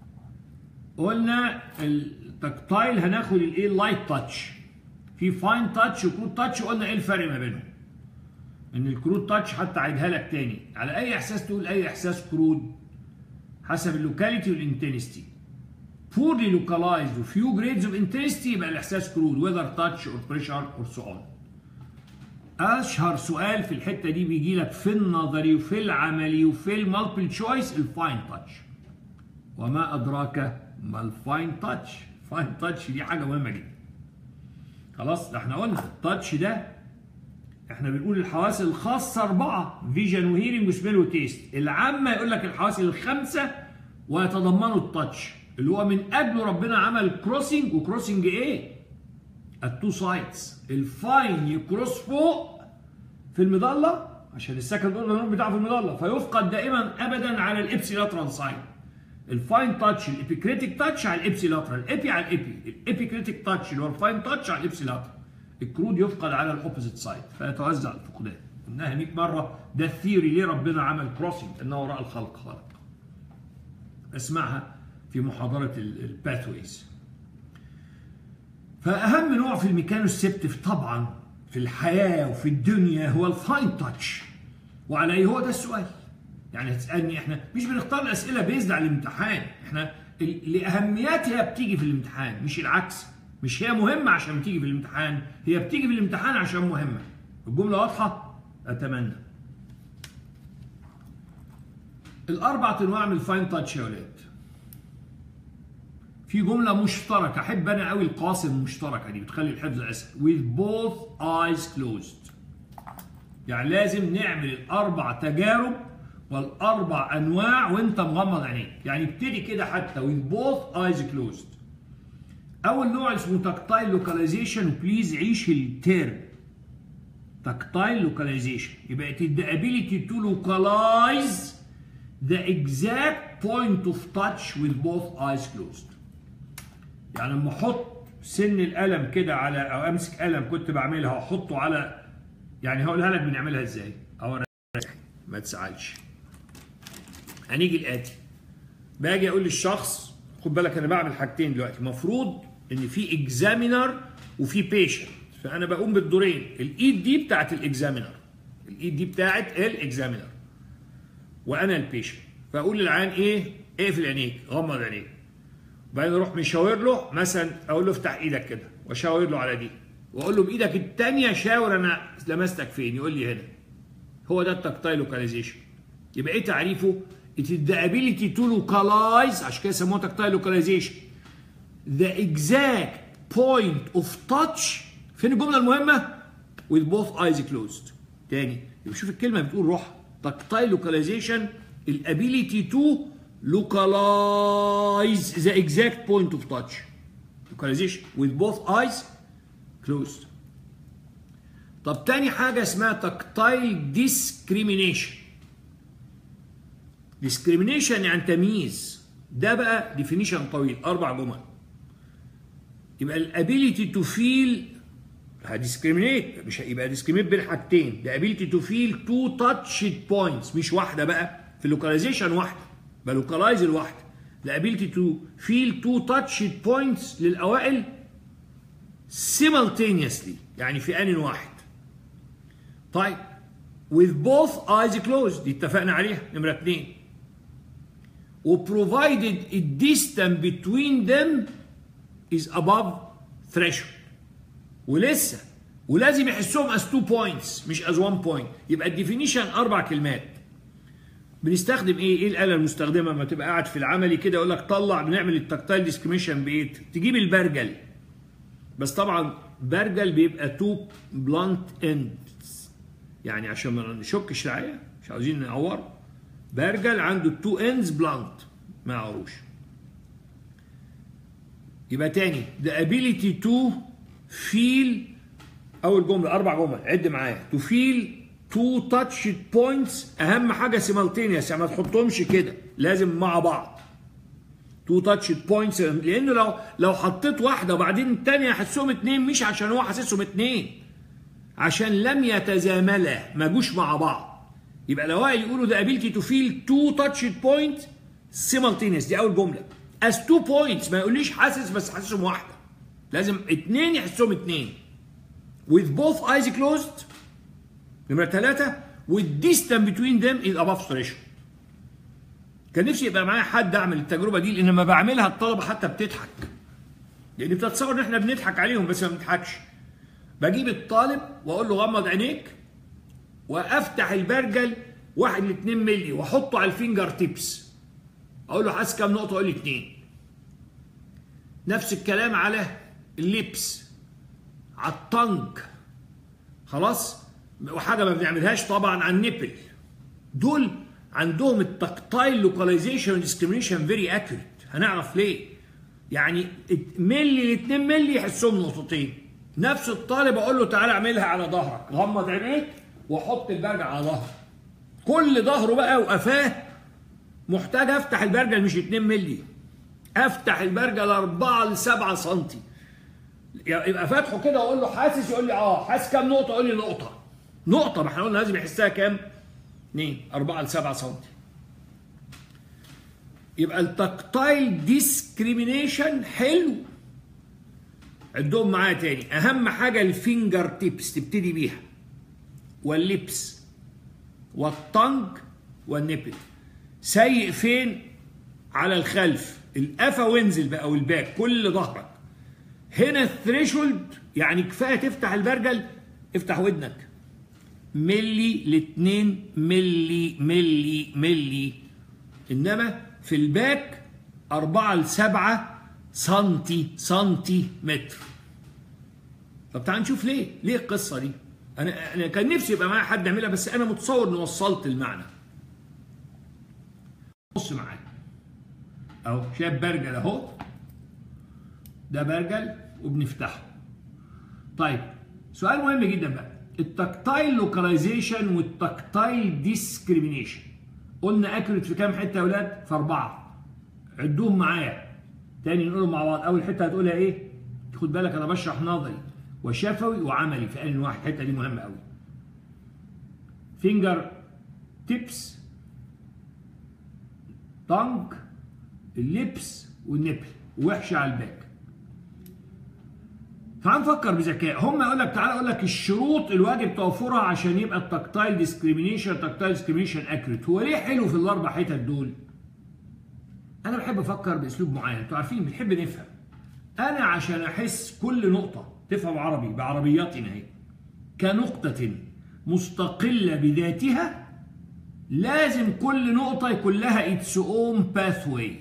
قلنا التكتايل هناخد الايه اللايت تاتش في فاين تاتش وكروت تاتش قلنا ايه الفرق ما بينهم ان الكروت تاتش حتى اعيدها لك تاني على اي احساس تقول اي احساس كرود حسب اللوكاليتي والانتنستي poorly localized و few grades of intensity يبقى الاحساس كرود whether touch or pressure or so on اشهر سؤال في الحته دي بيجي لك في النظري وفي العملي وفي المالتيبل تشويس الفاين تاتش وما ادراك ما الفاين تاتش فاين تاتش دي حاجه مهمه جدا خلاص ده احنا قلنا التاتش ده احنا بنقول الحواس الخاصه اربعه فيجن وهيرنج وسميل وتيست العامه يقول لك الحواس الخمسه ويتضمنوا التاتش اللي هو من قبله ربنا عمل كروسنج وكروسنج ايه؟ التو سايدز الفاين يكروس فوق في المظله عشان السكند اوردر بتاعه في المظله فيفقد دائما ابدا على الابسي لاترال سايد الفاين تاتش الابيكريتيك تاتش على الابسي لاترال الابي على الابي الابيكريتيك تاتش اللي هو الفاين تاتش على الابسي لاترال الكرود يفقد على الاوبوزيت سايد فيتوزع الفقدان قلناها 100 مره ده الثيوري ليه ربنا عمل كروسنج انه وراء الخلق خلق اسمعها في محاضره الباثويز فاهم نوع في الميكانوسيبتيف طبعا في الحياه وفي الدنيا هو الفاين تاتش وعليه هو ده السؤال يعني هتسالني احنا مش بنختار الاسئله بيزد على الامتحان احنا لاهميتها بتيجي في الامتحان مش العكس مش هي مهمه عشان بتيجي في الامتحان هي بتيجي في الامتحان عشان مهمه الجمله واضحه اتمنى الاربع انواع من الفاين تاتش يا ولاد في جملة مشتركة أحب أنا قوي القاسم المشتركة دي بتخلي الحفظ أسهل with both eyes closed يعني لازم نعمل الأربع تجارب والأربع أنواع وأنت مغمض عينيك يعني ابتدي كده حتى with both eyes closed أول نوع اسمه تكتايل لوكاليزيشن وبليز عيش التيرم تكتايل لوكاليزيشن يبقى the ability to localize the exact point of touch with both eyes closed يعني لما احط سن القلم كده على او امسك قلم كنت بعملها واحطه على يعني هقولها لك بنعملها ازاي او ما تزعلش هنيجي الاتي باجي اقول للشخص خد بالك انا بعمل حاجتين دلوقتي المفروض ان في اكزامينر وفي بيشنت فانا بقوم بالدورين الايد دي بتاعت الاكزامينر الايد دي بتاعت الاكزامينر وانا البيشنت فاقول للعيان ايه اقفل عينيك غمض عينيك وبعدين اروح مشاور له مثلا اقول له افتح ايدك كده واشاور له على دي واقول له بايدك الثانيه شاور انا لمستك فين يقول لي هنا هو ده التكتايل لوكاليزيشن يبقى ايه تعريفه it is the ability to localize عشان كده سموها تكتايل لوكاليزيشن the exact point of touch فين الجمله المهمه with both eyes closed تاني يبقى شوف الكلمه بتقول روح تكتايل لوكاليزيشن الابيليتي تو localize the exact point of touch localization with both eyes closed طب تاني حاجة اسمها tactile discrimination discrimination يعني تمييز ده بقى definition طويل أربع جمل يبقى الابيليتي تو فيل هديسكريمينيت مش هيبقى ديسكريمينيت بين حاجتين the ability to feel two touched points مش واحدة بقى في اللوكاليزيشن واحدة بلوكالايز الواحدة the ability to feel two touched points للأوائل simultaneously يعني في آن واحد طيب with both eyes closed دي اتفقنا عليها نمرة اتنين و provided a distance between them is above threshold ولسه ولازم يحسهم as two points مش as one point يبقى الديفينيشن أربع كلمات بنستخدم ايه؟ ايه الاله المستخدمه لما تبقى قاعد في العملي كده يقول لك طلع بنعمل التكتايل ديسكريميشن بايه؟ تجيب البرجل بس طبعا برجل بيبقى تو بلانت اندز يعني عشان ما نشكش العيا مش عاوزين نعور برجل عنده تو اندز بلانت ما يعوروش يبقى تاني the ability to feel اول جمله اربع جمل عد معايا to feel تو تاتش بوينتس اهم حاجه سيمالتينيوس يعني ما تحطهمش كده لازم مع بعض تو تاتش بوينتس لانه لو لو حطيت واحده وبعدين الثانيه احسهم اتنين مش عشان هو حاسسهم اتنين عشان لم يتزاملا ما جوش مع بعض يبقى الاوائل يقولوا ده ability to feel two touched point simultaneous دي اول جمله as two points ما يقوليش حاسس بس حاسسهم واحده لازم اتنين يحسهم اتنين with both eyes closed نمرة ثلاثة والديستان بتوين ذيم از اباف ثريشولد كان نفسي يبقى معايا حد اعمل التجربه دي لان لما بعملها الطلبه حتى بتضحك لان بتتصور ان احنا بنضحك عليهم بس ما بنضحكش بجيب الطالب واقول له غمض عينيك وافتح البرجل واحد ل 2 مللي واحطه على الفينجر تيبس اقول له حاسس كام نقطه يقول لي 2 نفس الكلام على الليبس على الطنج خلاص وحاجه ما بنعملهاش طبعا على النبل دول عندهم التكتايل لوكاليزيشن ديسكريميشن فيري اكيوريت هنعرف ليه يعني ملي ل 2 ملي يحسهم نقطتين نفس الطالب اقول له تعالى اعملها على ظهرك غمض عينيك واحط البرجل على ظهرك كل ظهره بقى وقفاه محتاج افتح البرجل مش 2 ملي افتح البرجل 4 ل 7 سم يبقى فاتحه كده واقول له حاسس يقول لي اه حاسس كام نقطه يقول لي نقطه نقطه ما احنا قلنا لازم يحسها كام 2 4 ل 7 سم يبقى التكتايل ديسكريمينيشن حلو عدهم معايا تاني اهم حاجه الفينجر تيبس تبتدي بيها واللبس والطنج والنبل سيء فين على الخلف القفا وانزل بقى والباك كل ظهرك هنا الثريشولد يعني كفايه تفتح البرجل افتح ودنك ملي لاتنين ملي ملي ملي انما في الباك أربعة لسبعة سنتي سنتي متر طب تعال نشوف ليه ليه القصة دي أنا أنا كان نفسي يبقى معايا حد يعملها بس أنا متصور إني وصلت المعنى بص معايا أهو شايف برجل أهو ده برجل وبنفتحه طيب سؤال مهم جدا بقى التكتايل لوكاليزيشن والتكتايل ديسكريميشن قلنا اكيوريت في كام حته يا اولاد؟ في اربعه عدوهم معايا تاني نقولهم مع بعض اول حته هتقولها ايه؟ خد بالك انا بشرح نظري وشفوي وعملي في ان واحد الحته دي مهمه قوي فينجر تيبس تانج اللبس والنبل وحشه على الباك تعال نفكر بذكاء هم يقول لك تعال اقول لك الشروط الواجب توفرها عشان يبقى التكتايل ديسكريميشن تكتايل ديسكريميشن اكيوريت هو ليه حلو في الاربع حتت دول انا بحب افكر باسلوب معين انتوا عارفين بنحب نفهم انا عشان احس كل نقطه تفهم عربي بعربياتنا اهي كنقطه مستقله بذاتها لازم كل نقطه يكون لها اتس اون باثواي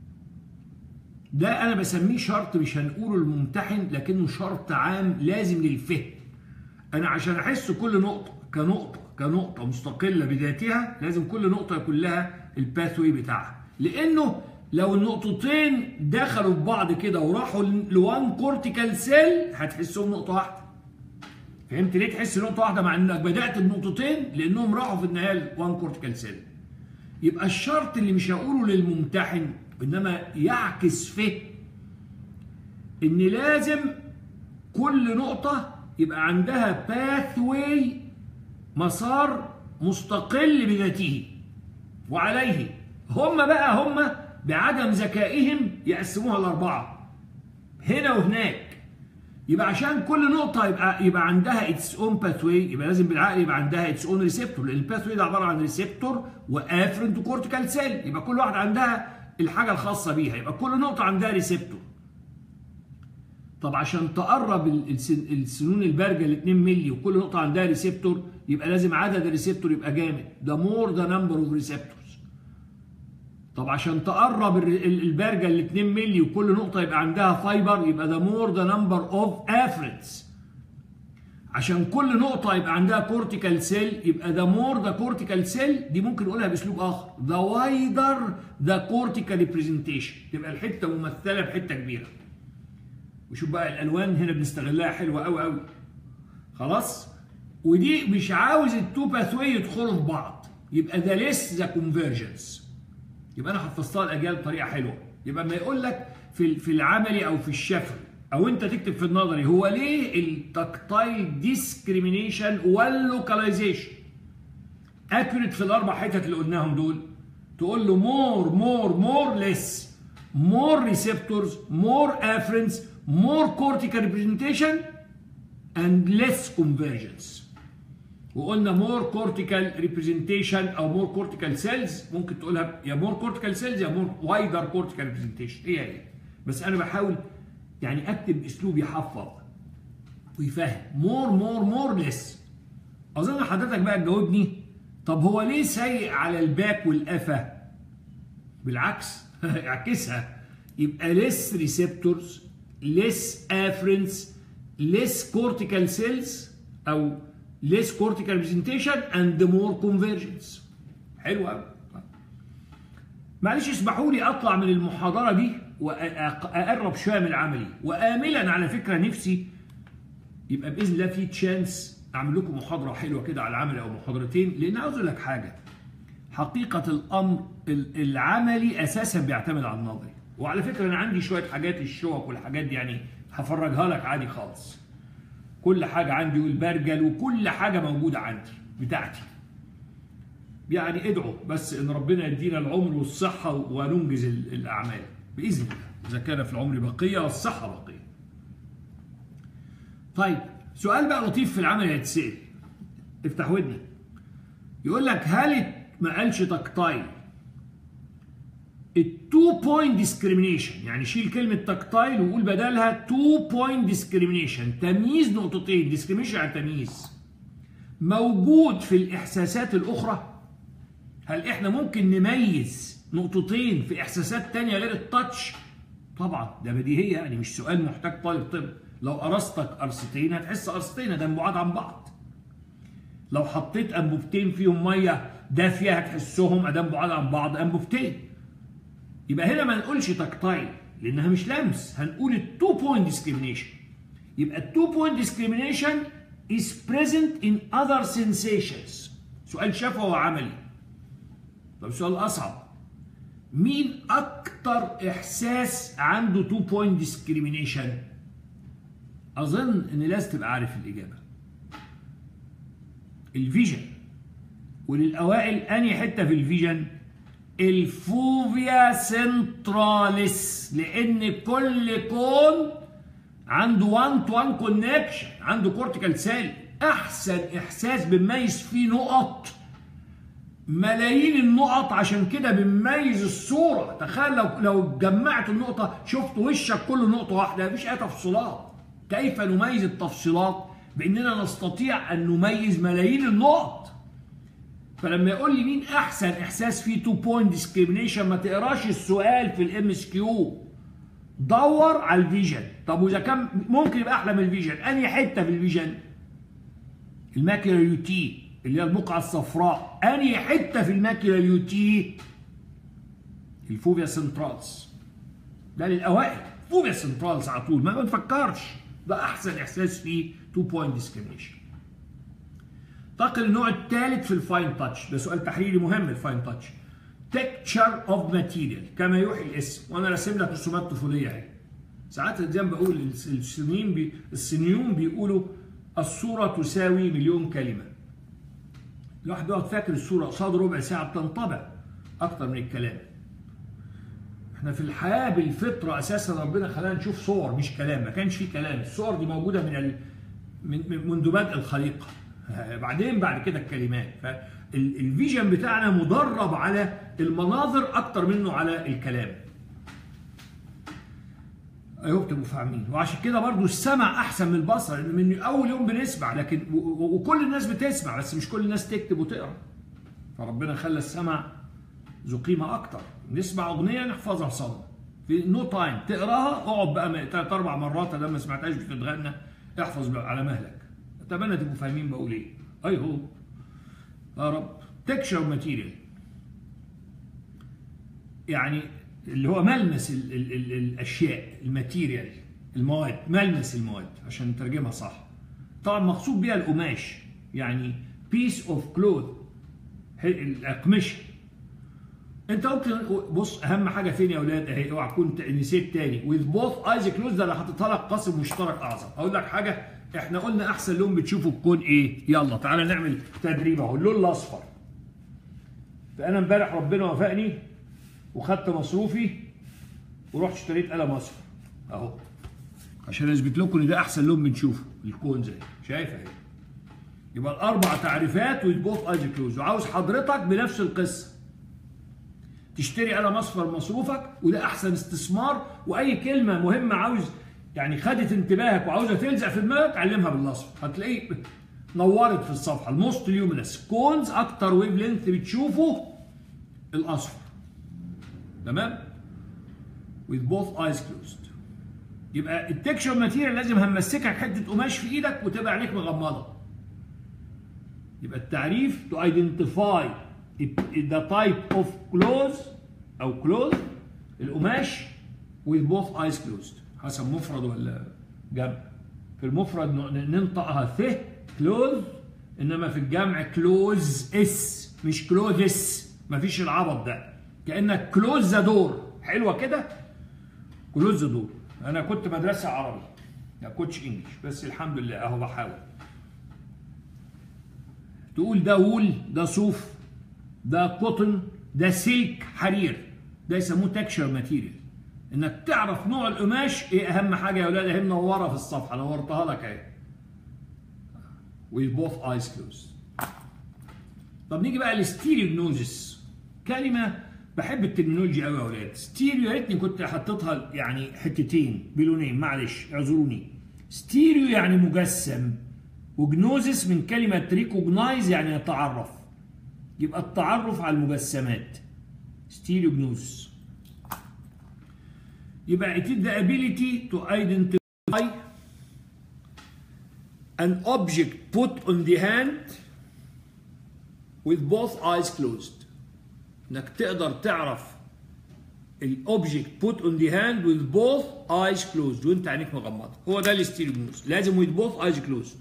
ده انا بسميه شرط مش هنقوله الممتحن لكنه شرط عام لازم للفهم انا عشان احس كل نقطه كنقطه كنقطه مستقله بذاتها لازم كل نقطه يكون لها الباثوي بتاعها لانه لو النقطتين دخلوا في بعض كده وراحوا لوان كورتيكال سيل هتحسهم نقطه واحده فهمت ليه تحس نقطه واحده مع انك بدات بنقطتين لانهم راحوا في النهايه لوان كورتيكال سيل يبقى الشرط اللي مش هقوله للممتحن انما يعكس فهم ان لازم كل نقطة يبقى عندها باثوي مسار مستقل بذاته وعليه هم بقى هم بعدم ذكائهم يقسموها لأربعة هنا وهناك يبقى عشان كل نقطة يبقى يبقى عندها اتس اون باثوي يبقى لازم بالعقل يبقى عندها اتس اون ريسبتور لان الباثوي ده عبارة عن ريسبتور وافرنت وكورتيكال سيل يبقى كل واحد عندها الحاجة الخاصة بيها يبقى كل نقطة عندها ريسبتور طب عشان تقرب السنون البارجة ل 2 مللي وكل نقطة عندها ريسبتور يبقى لازم عدد الريسبتور يبقى جامد ده مور ذا نمبر اوف ريسبتورز طب عشان تقرب البارجة ل 2 مللي وكل نقطة يبقى عندها فايبر يبقى ده مور ذا نمبر اوف افرنتس عشان كل نقطة يبقى عندها كورتيكال سيل يبقى ذا مور ذا كورتيكال سيل دي ممكن نقولها باسلوب اخر ذا وايدر ذا كورتيكال ريبريزنتيشن تبقى الحتة ممثلة بحتة كبيرة وشوف بقى الالوان هنا بنستغلها حلوة قوي قوي خلاص ودي مش عاوز التو باثوي يدخلوا في بعض يبقى ذا ليس ذا كونفرجنس يبقى انا حفظتها الاجيال بطريقة حلوة يبقى ما يقول لك في في العملي او في الشفوي او انت تكتب في النظري هو ليه التكتايل ديسكريميشن واللوكاليزيشن اكيوريت في الاربع حتت اللي قلناهم دول تقول له مور مور مور ليس مور ريسبتورز مور افرنس مور كورتيكال ريبريزنتيشن اند ليس كونفرجنس وقلنا مور كورتيكال ريبريزنتيشن او مور كورتيكال سيلز ممكن تقولها يا مور كورتيكال سيلز يا مور وايدر كورتيكال ريبريزنتيشن هي هي بس انا بحاول يعني اكتب اسلوب يحفظ ويفهم مور مور مور ليس اظن حضرتك بقى تجاوبني طب هو ليه سيء على الباك والقفا بالعكس اعكسها يبقى ليس ريسبتورز ليس افرنس ليس كورتيكال سيلز او ليس كورتيكال ريبريزنتيشن اند مور كونفرجنس حلو قوي معلش اسمحوا لي اطلع من المحاضره دي واقرب شويه من العملي واملا على فكره نفسي يبقى باذن الله في تشانس اعمل لكم محاضره حلوه كده على العملي او محاضرتين لان عاوز اقول لك حاجه حقيقه الامر العملي اساسا بيعتمد على النظري وعلى فكره انا عندي شويه حاجات الشوك والحاجات دي يعني هفرجها لك عادي خالص كل حاجه عندي والبرجل وكل حاجه موجوده عندي بتاعتي يعني ادعوا بس ان ربنا يدينا العمر والصحه وننجز ال- الاعمال باذن الله اذا كان في العمر بقيه والصحه بقيه طيب سؤال بقى لطيف في العمل هيتسال افتح ودنك يقول لك هل ما قالش تكتايل التو بوينت ديسكريميشن يعني شيل كلمه تكتايل وقول بدلها تو بوينت ديسكريميشن تمييز نقطتين ديسكريميشن يعني تمييز موجود في الاحساسات الاخرى هل احنا ممكن نميز نقطتين في احساسات تانية غير التاتش طبعا ده بديهيه يعني مش سؤال محتاج طالب طب لو قرصتك قرصتين هتحس قرصتين ده بعاد عن بعض لو حطيت انبوبتين فيهم ميه دافيه هتحسهم ادام بعاد عن بعض انبوبتين يبقى هنا ما نقولش تكتايل لانها مش لمس هنقول التو بوينت ديسكريميشن يبقى التو بوينت ديسكريميشن is present in other sensations سؤال شفوي وعملي طب سؤال اصعب مين اكتر احساس عنده تو بوينت ديسكريميشن اظن ان لازم تبقى عارف الاجابه الفيجن وللاوائل انهي حته في الفيجن الفوفيا سنتراليس لان كل كون عنده 1 تو 1 كونكشن عنده كورتيكال سيل احسن احساس بنميز فيه نقط ملايين النقط عشان كده بنميز الصوره تخيل لو لو جمعت النقطه شفت وشك كله نقطه واحده مفيش اي تفصيلات كيف نميز التفصيلات باننا نستطيع ان نميز ملايين النقط فلما يقول لي مين احسن احساس فيه 2 بوينت ديسكريميشن ما تقراش السؤال في الام اس كيو دور على الفيجن طب واذا كان ممكن يبقى احلى من الفيجن انهي حته في الفيجن الماكيولا يو تي اللي هي البقعه الصفراء انهي حته في الماكيولا يو تي الفوفيا سنترالز ده للاوائل فوفيا سنترالز على طول ما بنفكرش ده احسن احساس فيه 2 بوينت ديسكريميشن انتقل النوع الثالث في الفاين تاتش ده سؤال تحريري مهم الفاين تاتش تكتشر اوف ماتيريال كما يوحي الاسم وانا راسم لك رسومات طفوليه اهي ساعات زي ما بقول السنين بي السنيون بيقولوا الصوره تساوي مليون كلمه الواحد بيقعد فاكر الصوره قصاد ربع ساعه بتنطبع اكتر من الكلام احنا في الحياه بالفطره اساسا ربنا خلانا نشوف صور مش كلام ما كانش في كلام الصور دي موجوده من ال... من من- منذ بدء الخليقه بعدين بعد كده الكلمات فالفيجن بتاعنا مدرب على المناظر اكتر منه على الكلام ايوه تبقوا فاهمين وعشان كده برضو السمع احسن من البصر لان من اول يوم بنسمع لكن و- و- وكل الناس بتسمع بس مش كل الناس تكتب وتقرا فربنا خلى السمع ذو قيمه اكتر نسمع اغنيه نحفظها صم في نو تايم تقراها اقعد بقى ثلاث اربع مرات لما ما سمعتهاش بتتغنى احفظ بقى على مهلك اتمنى تبقوا فاهمين بقول ايه اي هو يا رب تكشر ماتيريال يعني اللي هو ملمس ال ال ال الاشياء الماتيريال المواد ملمس المواد عشان نترجمها صح طبعا مقصود بيها القماش يعني بيس اوف كلوث الاقمشه انت ممكن بص اهم حاجه فين يا اولاد اهي اوعى تكون نسيت تاني with both eyes closed ده انا حاططها لك قاسم مشترك اعظم اقول لك حاجه احنا قلنا احسن لون بتشوفه الكون ايه يلا تعالى نعمل تدريب اهو اللون الاصفر فانا امبارح ربنا وفقني وخدت مصروفي ورحت اشتريت قلم اصفر اهو عشان اثبت لكم ان ده احسن لون بنشوفه الكون زي شايف اهي يبقى الاربع تعريفات with both eyes closed وعاوز حضرتك بنفس القصه تشتري قلم اصفر مصروفك وده احسن استثمار واي كلمه مهمه عاوز يعني خدت انتباهك وعاوزه تلزق في دماغك علمها بالاصفر هتلاقيه نورت في الصفحه الموست ليومينس كونز اكتر ويف لينث بتشوفه الاصفر تمام with both eyes closed يبقى التكشر ماتيريال لازم همسكك حته قماش في ايدك وتبقى عينيك مغمضه يبقى التعريف to identify the type of clothes او cloth القماش with both eyes closed حسب مفرد ولا جمع في المفرد ن- ننطقها ث كلوز انما في الجمع كلوز اس مش كلوزس مفيش العبط ده كانك كلوز ذا دور حلوه كده كلوز ذا دور انا كنت مدرسه عربي لا كوتش انجلش بس الحمد لله اهو بحاول تقول ده وول ده صوف ده قطن ده سلك حرير ده يسموه تكشر ماتيريال انك تعرف نوع القماش ايه اهم حاجه يا اولاد اهي منوره في الصفحه نورتها لك اهي with both eyes closed طب نيجي بقى للستيريوجنوزس كلمه بحب الترمينولوجي قوي يا اولاد ستيريو يا ريتني كنت حطيتها يعني حتتين بلونين معلش اعذروني ستيريو يعني مجسم وجنوزس من كلمه ريكوجنايز يعني يتعرف يبقى التعرف على المجسمات ستيريوجنوزس يبقى it is the ability to identify an object put on the hand with both eyes closed انك تقدر تعرف الاوبجكت put on the hand with both eyes closed وانت عينيك مغمضه هو ده الاستيريوجنوز لازم with both eyes closed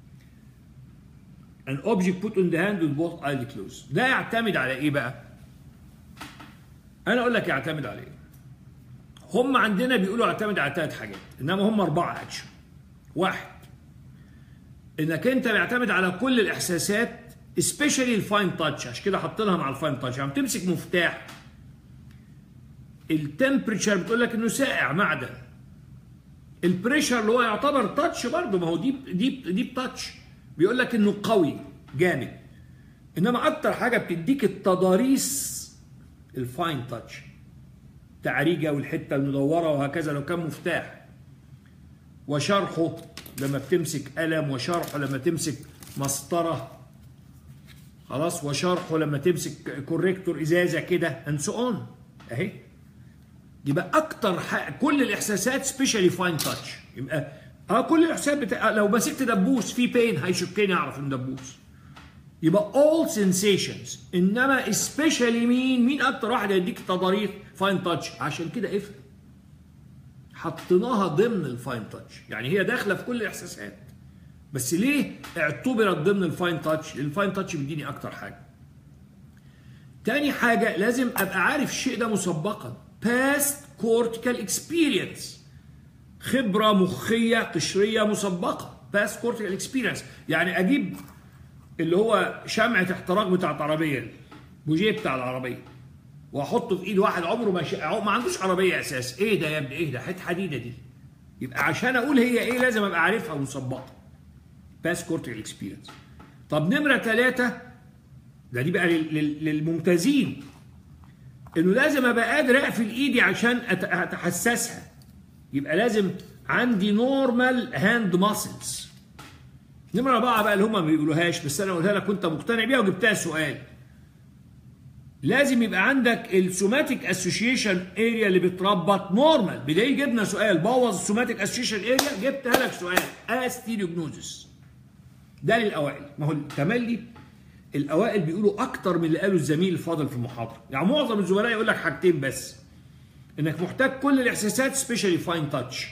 an object put on the hand with both eyes closed ده يعتمد على ايه بقى انا اقول لك يعتمد على ايه هم عندنا بيقولوا يعتمد على ثلاث حاجات انما هم اربعه اكشن واحد انك انت بيعتمد على كل الاحساسات سبيشالي الفاين تاتش عشان كده حاطينها مع الفاين تاتش يعني تمسك مفتاح التمبريتشر بتقول لك انه ساقع معدن البريشر اللي هو يعتبر تاتش برضه ما هو دي دي دي تاتش بيقول لك انه قوي جامد انما اكتر حاجه بتديك التضاريس الفاين تاتش تعريجه والحته المدوره وهكذا لو كان مفتاح وشرحه لما بتمسك قلم وشرحه لما تمسك مسطره خلاص وشرحه لما تمسك كوريكتور ازازه كده اند سو اون اهي يبقى اكتر حاجة كل الاحساسات سبيشالي فاين تاتش يبقى اه كل الاحساسات بتا... لو مسكت دبوس في بين هيشكني اعرف انه دبوس يبقى all sensations انما especially مين مين اكتر واحد هيديك تضاريس فاين تاتش عشان كده افهم حطيناها ضمن الفاين تاتش يعني هي داخله في كل الاحساسات بس ليه اعتبرت ضمن الفاين تاتش الفاين تاتش بيديني اكتر حاجه تاني حاجه لازم ابقى عارف الشيء ده مسبقا past cortical experience خبره مخيه قشريه مسبقه past cortical experience يعني اجيب اللي هو شمعة احتراق بتاعت عربية بوجيه بتاع العربية واحطه في ايد واحد عمره ما شا... ما عندوش عربية اساس ايه ده يا ابني ايه ده حته حديدة دي يبقى عشان اقول هي ايه لازم ابقى عارفها مسبقة باس كورتيكال اكسبيرينس طب نمرة ثلاثة ده دي بقى لل... للممتازين انه لازم ابقى قادر اقفل ايدي عشان أت... اتحسسها يبقى لازم عندي نورمال هاند ماسلز نمرة أربعة بقى اللي هم ما بيقولوهاش بس أنا أقولها لك وأنت مقتنع بيها وجبتها سؤال. لازم يبقى عندك السوماتيك اسوشيشن اريا اللي بتربط نورمال بدليل جبنا سؤال بوظ السوماتيك اسوشيشن اريا جبتها لك سؤال استيريوجنوزس ده للاوائل ما هو التملي الاوائل بيقولوا اكتر من اللي قاله الزميل الفاضل في المحاضره يعني معظم الزملاء يقول لك حاجتين بس انك محتاج كل الاحساسات سبيشالي فاين تاتش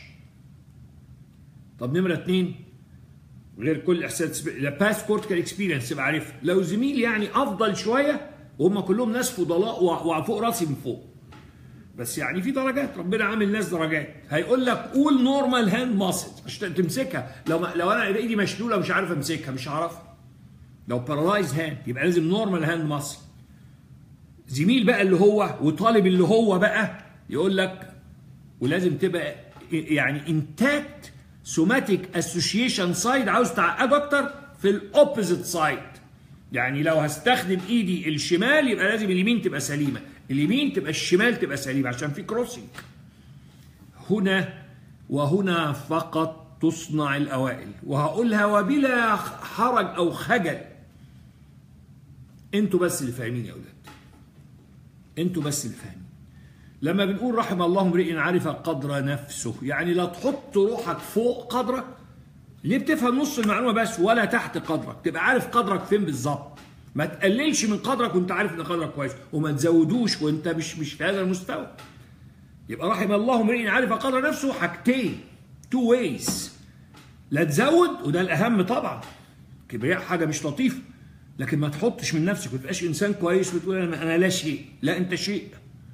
طب نمره اثنين غير كل احساس لا باس كورتيكال اكسبيرينس تبقى عارفها لو زميل يعني افضل شويه وهم كلهم ناس فضلاء وفوق راسي من فوق بس يعني في درجات ربنا عامل ناس درجات هيقول لك قول نورمال هاند ماسل عشان تمسكها لو ما لو انا ايدي مشلوله مش عارف امسكها مش هعرفها لو بارالايز هاند يبقى لازم نورمال هاند ماسل زميل بقى اللي هو وطالب اللي هو بقى يقول لك ولازم تبقى يعني انتاكت سوماتيك اسوشيشن سايد عاوز تعقده اكتر في الاوبوزيت سايد يعني لو هستخدم ايدي الشمال يبقى لازم اليمين تبقى سليمه اليمين تبقى الشمال تبقى سليمه عشان في كروسنج هنا وهنا فقط تصنع الاوائل وهقولها وبلا حرج او خجل انتوا بس اللي فاهمين يا اولاد انتوا بس اللي فاهمين لما بنقول رحم الله امرئ عرف قدر نفسه يعني لا تحط روحك فوق قدرك ليه بتفهم نص المعلومه بس ولا تحت قدرك تبقى عارف قدرك فين بالظبط ما تقللش من قدرك وانت عارف ان قدرك كويس وما تزودوش وانت مش مش في هذا المستوى يبقى رحم الله امرئ عرف قدر نفسه حاجتين تو ويز لا تزود وده الاهم طبعا كبرياء حاجه مش لطيفه لكن ما تحطش من نفسك ما تبقاش انسان كويس وتقول انا لا شيء لا انت شيء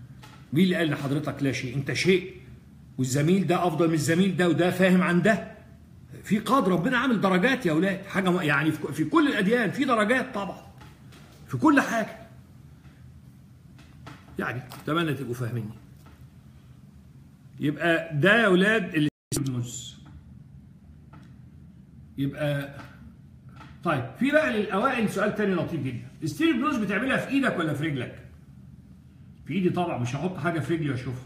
مين اللي قال لحضرتك لا شيء انت شيء والزميل ده افضل من الزميل ده وده فاهم عن ده في قاد ربنا عامل درجات يا اولاد حاجه م- يعني في في كل الاديان في درجات طبعا في كل حاجه يعني اتمنى تبقوا فاهميني يبقى ده يا اولاد النص يبقى طيب في بقى للاوائل سؤال تاني لطيف جدا الستيريو بلوز بتعملها في ايدك ولا في رجلك في ايدي طبعا مش هحط حاجه في رجلي واشوفها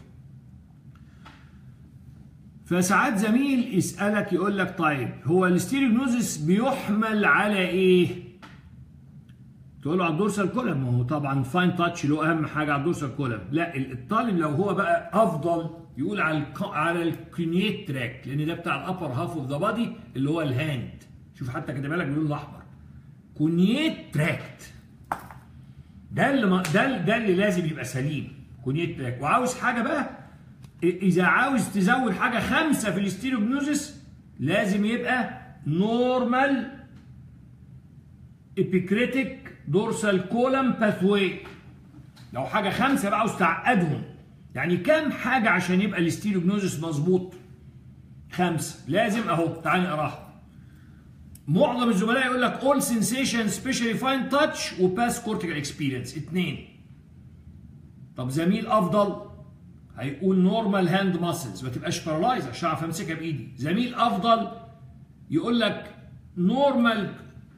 فساعات زميل يسالك يقول لك طيب هو الستيريوجنوزس بيحمل على ايه تقول له على الدورسال كولم ما هو طبعا فاين تاتش له اهم حاجه على الدورسال كولم لا الطالب لو هو بقى افضل يقول على الك... على الكونيت تراك لان ده بتاع الابر هاف اوف ذا بادي اللي هو الهاند شوف حتى كاتبها لك باللون الاحمر كونيت تراكت ده اللي ما ده ده اللي لازم يبقى سليم كونيت تراك وعاوز حاجه بقى اذا عاوز تزود حاجه خمسه في الاستيروجنوزس لازم يبقى نورمال ابيكريتيك دورسال كولم باثوي لو حاجه خمسه بقى عاوز تعقدهم يعني كام حاجه عشان يبقى الاستيروجنوزس مظبوط خمسه لازم اهو تعال نقراها معظم الزملاء يقول لك all sensation especially fine touch و past cortical experience اتنين طب زميل افضل هيقول نورمال هاند ماسلز ما تبقاش بارالايز عشان اعرف امسكها بايدي زميل افضل يقول لك نورمال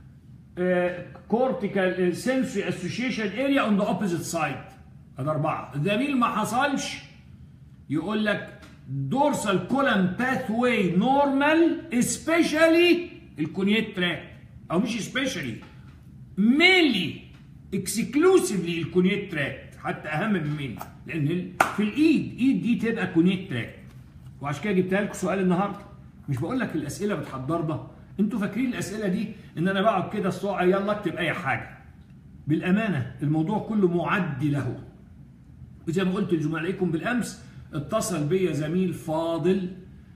كورتيكال سنسوري اسوشيشن اريا اون ذا اوبوزيت سايد ادي اربعه زميل ما حصلش يقول لك دورسال كولم باث واي نورمال سبيشالي الكونيت تراك او مش سبيشالي مينلي اكسكلوسيفلي الكونيت تراك حتى اهم من مين لان في الايد ايد دي تبقى كونيت تراك وعشان كده جبتها لكم سؤال النهارده مش بقول لك الاسئله بتحضرنا انتوا فاكرين الاسئله دي ان انا بقعد كده الصوع يلا اكتب اي حاجه بالامانه الموضوع كله معد له وزي ما قلت لزملائكم بالامس اتصل بيا زميل فاضل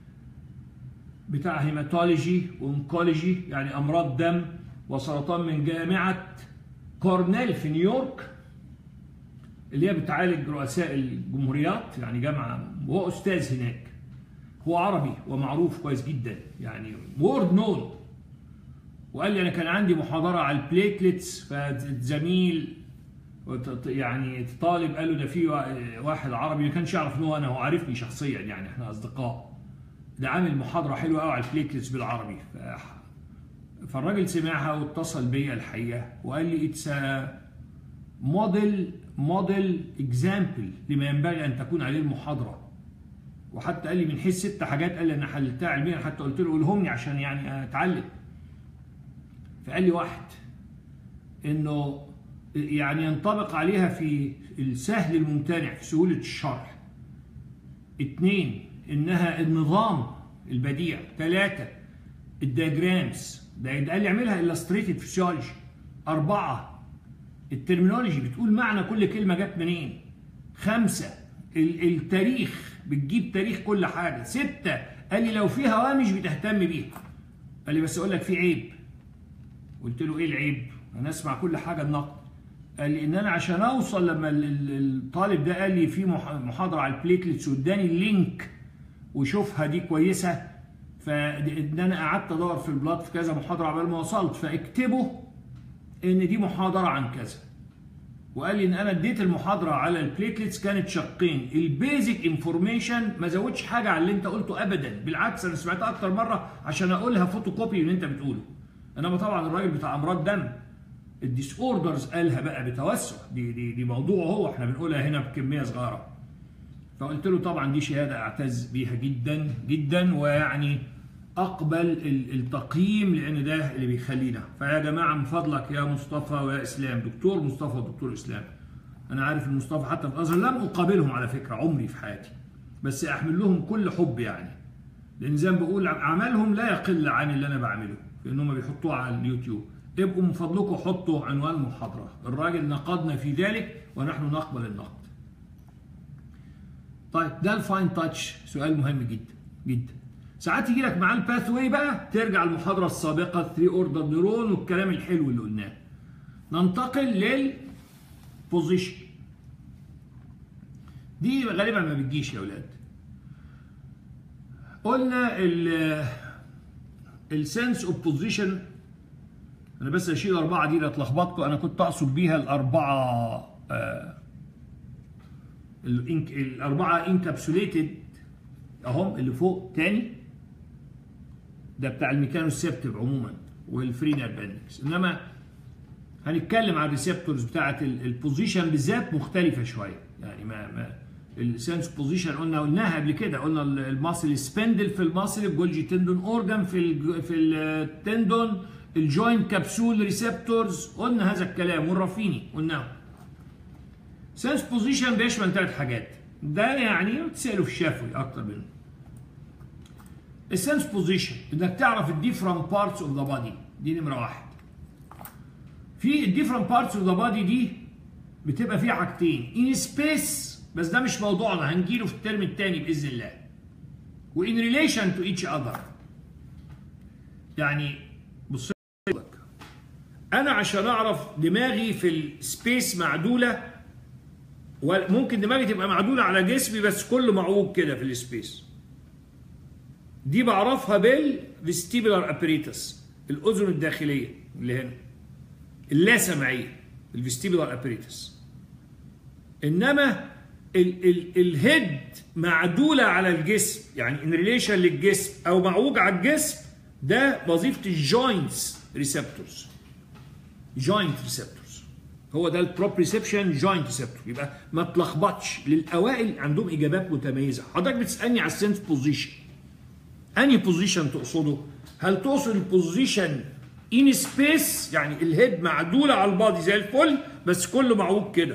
بتاع هيماتولوجي وانكولوجي يعني امراض دم وسرطان من جامعه كورنيل في نيويورك اللي هي بتعالج رؤساء الجمهوريات يعني جامعه وهو استاذ هناك هو عربي ومعروف كويس جدا يعني وورد نون وقال لي انا كان عندي محاضره على البليتلتس فزميل يعني طالب قال له ده في واحد عربي ما كانش يعرف ان هو انا هو عارفني شخصيا يعني احنا اصدقاء ده عامل محاضره حلوه قوي على البليتلتس بالعربي فالراجل سمعها واتصل بيا الحقيقه وقال لي اتس موديل موديل اكزامبل لما ينبغي ان تكون عليه المحاضره وحتى قال لي من حيث ست حاجات قال لي انا حللتها علميا حتى قلت له قولهم لي عشان يعني اتعلم فقال لي واحد انه يعني ينطبق عليها في السهل الممتنع في سهوله الشرح اثنين انها النظام البديع ثلاثه الدياجرامز ده قال لي اعملها illustrated فيسيولوجي اربعه الترمينولوجي بتقول معنى كل كلمه جت منين خمسه التاريخ بتجيب تاريخ كل حاجه سته قال لي لو في هوامش بتهتم بيها قال لي بس اقول لك في عيب قلت له ايه العيب انا اسمع كل حاجه النقد قال لي ان انا عشان اوصل لما الطالب ده قال لي في محاضره على البليتلتس واداني اللينك وشوفها دي كويسه فان انا قعدت ادور في البلاد في كذا محاضره عبال ما وصلت فاكتبوا ان دي محاضره عن كذا وقال لي ان انا اديت المحاضره على البليتلتس كانت شقين البيزك انفورميشن ما زودش حاجه على اللي انت قلته ابدا بالعكس انا سمعتها اكتر مره عشان اقولها فوتو كوبي اللي انت بتقوله انما طبعا الراجل بتاع امراض دم الديس اوردرز قالها بقى بتوسع دي دي دي موضوعه هو احنا بنقولها هنا بكميه صغيره فقلت له طبعا دي شهاده اعتز بيها جدا جدا ويعني اقبل التقييم لان ده اللي بيخلينا فيا جماعه من فضلك يا مصطفى ويا اسلام دكتور مصطفى ودكتور اسلام انا عارف المصطفى حتى في الازهر لم اقابلهم على فكره عمري في حياتي بس احمل لهم كل حب يعني لان زي ما بقول عملهم لا يقل عن اللي انا بعمله لان هم بيحطوه على اليوتيوب ابقوا من فضلكم حطوا عنوان المحاضره الراجل نقدنا في ذلك ونحن نقبل النقد طيب ده الفاين تاتش سؤال مهم جدا جدا ساعات يجي لك معاه الباث واي بقى ترجع المحاضره السابقه 3 اوردر نيرون والكلام الحلو اللي قلناه ننتقل للبوزيشن دي غالبا ما بتجيش يا اولاد قلنا ال السنس اوف بوزيشن انا بس اشيل الاربعه دي لا تلخبطكم انا كنت اقصد بيها الاربعه آه الإنك الاربعه انكابسوليتد اهم اللي فوق تاني ده بتاع الميكانوسيبتيف عموما والفري ابندكس انما هنتكلم عن الريسبتورز بتاعه البوزيشن بالذات مختلفه شويه يعني ما ما السنس بوزيشن قلنا قلناها قبل كده قلنا الماسل سبندل في الماسل الجولجي تندون اورجان في ال في التندون الجوينت كابسول ريسبتورز قلنا هذا الكلام والرافيني قلناه سنس بوزيشن بيشمل ثلاث حاجات ده يعني تسألوا في الشفوي اكتر منه السنس بوزيشن انك تعرف الديفرنت بارتس اوف ذا بادي دي نمره واحد في الديفرنت بارتس اوف ذا بادي دي بتبقى فيها حاجتين ان سبيس بس ده مش موضوعنا هنجيله في الترم الثاني باذن الله وان ريليشن تو ايتش اذر يعني بص لك انا عشان اعرف دماغي في السبيس معدوله وممكن دماغي تبقى معدوله على جسمي بس كله معوج كده في السبيس دي بعرفها بالفيستيبولار ابريتس الاذن الداخليه اللي هنا اللاسمعيه الفيستيبولار ابريتس انما ال ال الهيد معدوله على الجسم يعني ان ريليشن للجسم او معوج على الجسم ده وظيفه الجوينتس ريسبتورز جوينت ريسبتورز هو ده البروبريسبشن جوينت ريسبتور يبقى ما تلخبطش للاوائل عندهم اجابات متميزه حضرتك بتسالني على السنس بوزيشن انهي بوزيشن تقصده هل تقصد البوزيشن ان سبيس يعني الهيد معدوله على البادي زي الفل بس كله معوج كده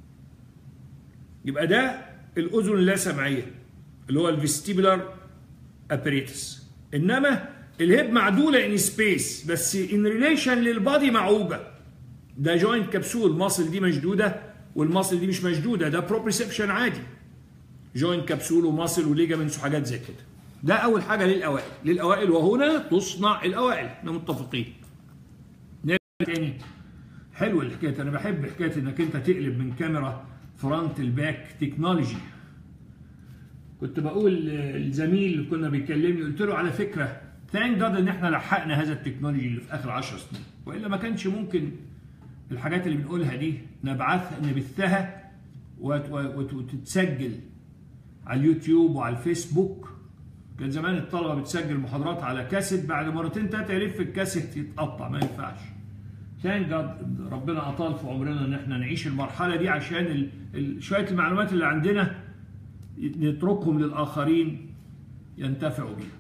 يبقى ده الاذن اللاسمعيه اللي هو الفيستيبولار ابريتس انما الهيد معدوله ان سبيس بس ان ريليشن للبادي معوجه ده جوينت كبسول ماسل دي مشدوده والماسل دي مش مشدوده ده بروبريسبشن عادي جوينت كبسول وماسل وليجامنتس وحاجات زي كده ده اول حاجه للاوائل للاوائل وهنا تصنع الاوائل احنا متفقين تاني حلو الحكايه انا بحب حكايه انك انت تقلب من كاميرا فرونت الباك تكنولوجي كنت بقول للزميل اللي كنا بيكلمني قلت له على فكره ثانك جاد ان احنا لحقنا هذا التكنولوجي اللي في اخر 10 سنين والا ما كانش ممكن الحاجات اللي بنقولها دي نبعثها نبثها وتتسجل على اليوتيوب وعلى الفيسبوك كان زمان الطلبه بتسجل محاضرات على كاسيت بعد مرتين ثلاثه يلف الكاسيت يتقطع ما ينفعش ثانك جاد ربنا اطال في عمرنا ان احنا نعيش المرحله دي عشان ال... ال... شويه المعلومات اللي عندنا نتركهم للاخرين ينتفعوا بيها.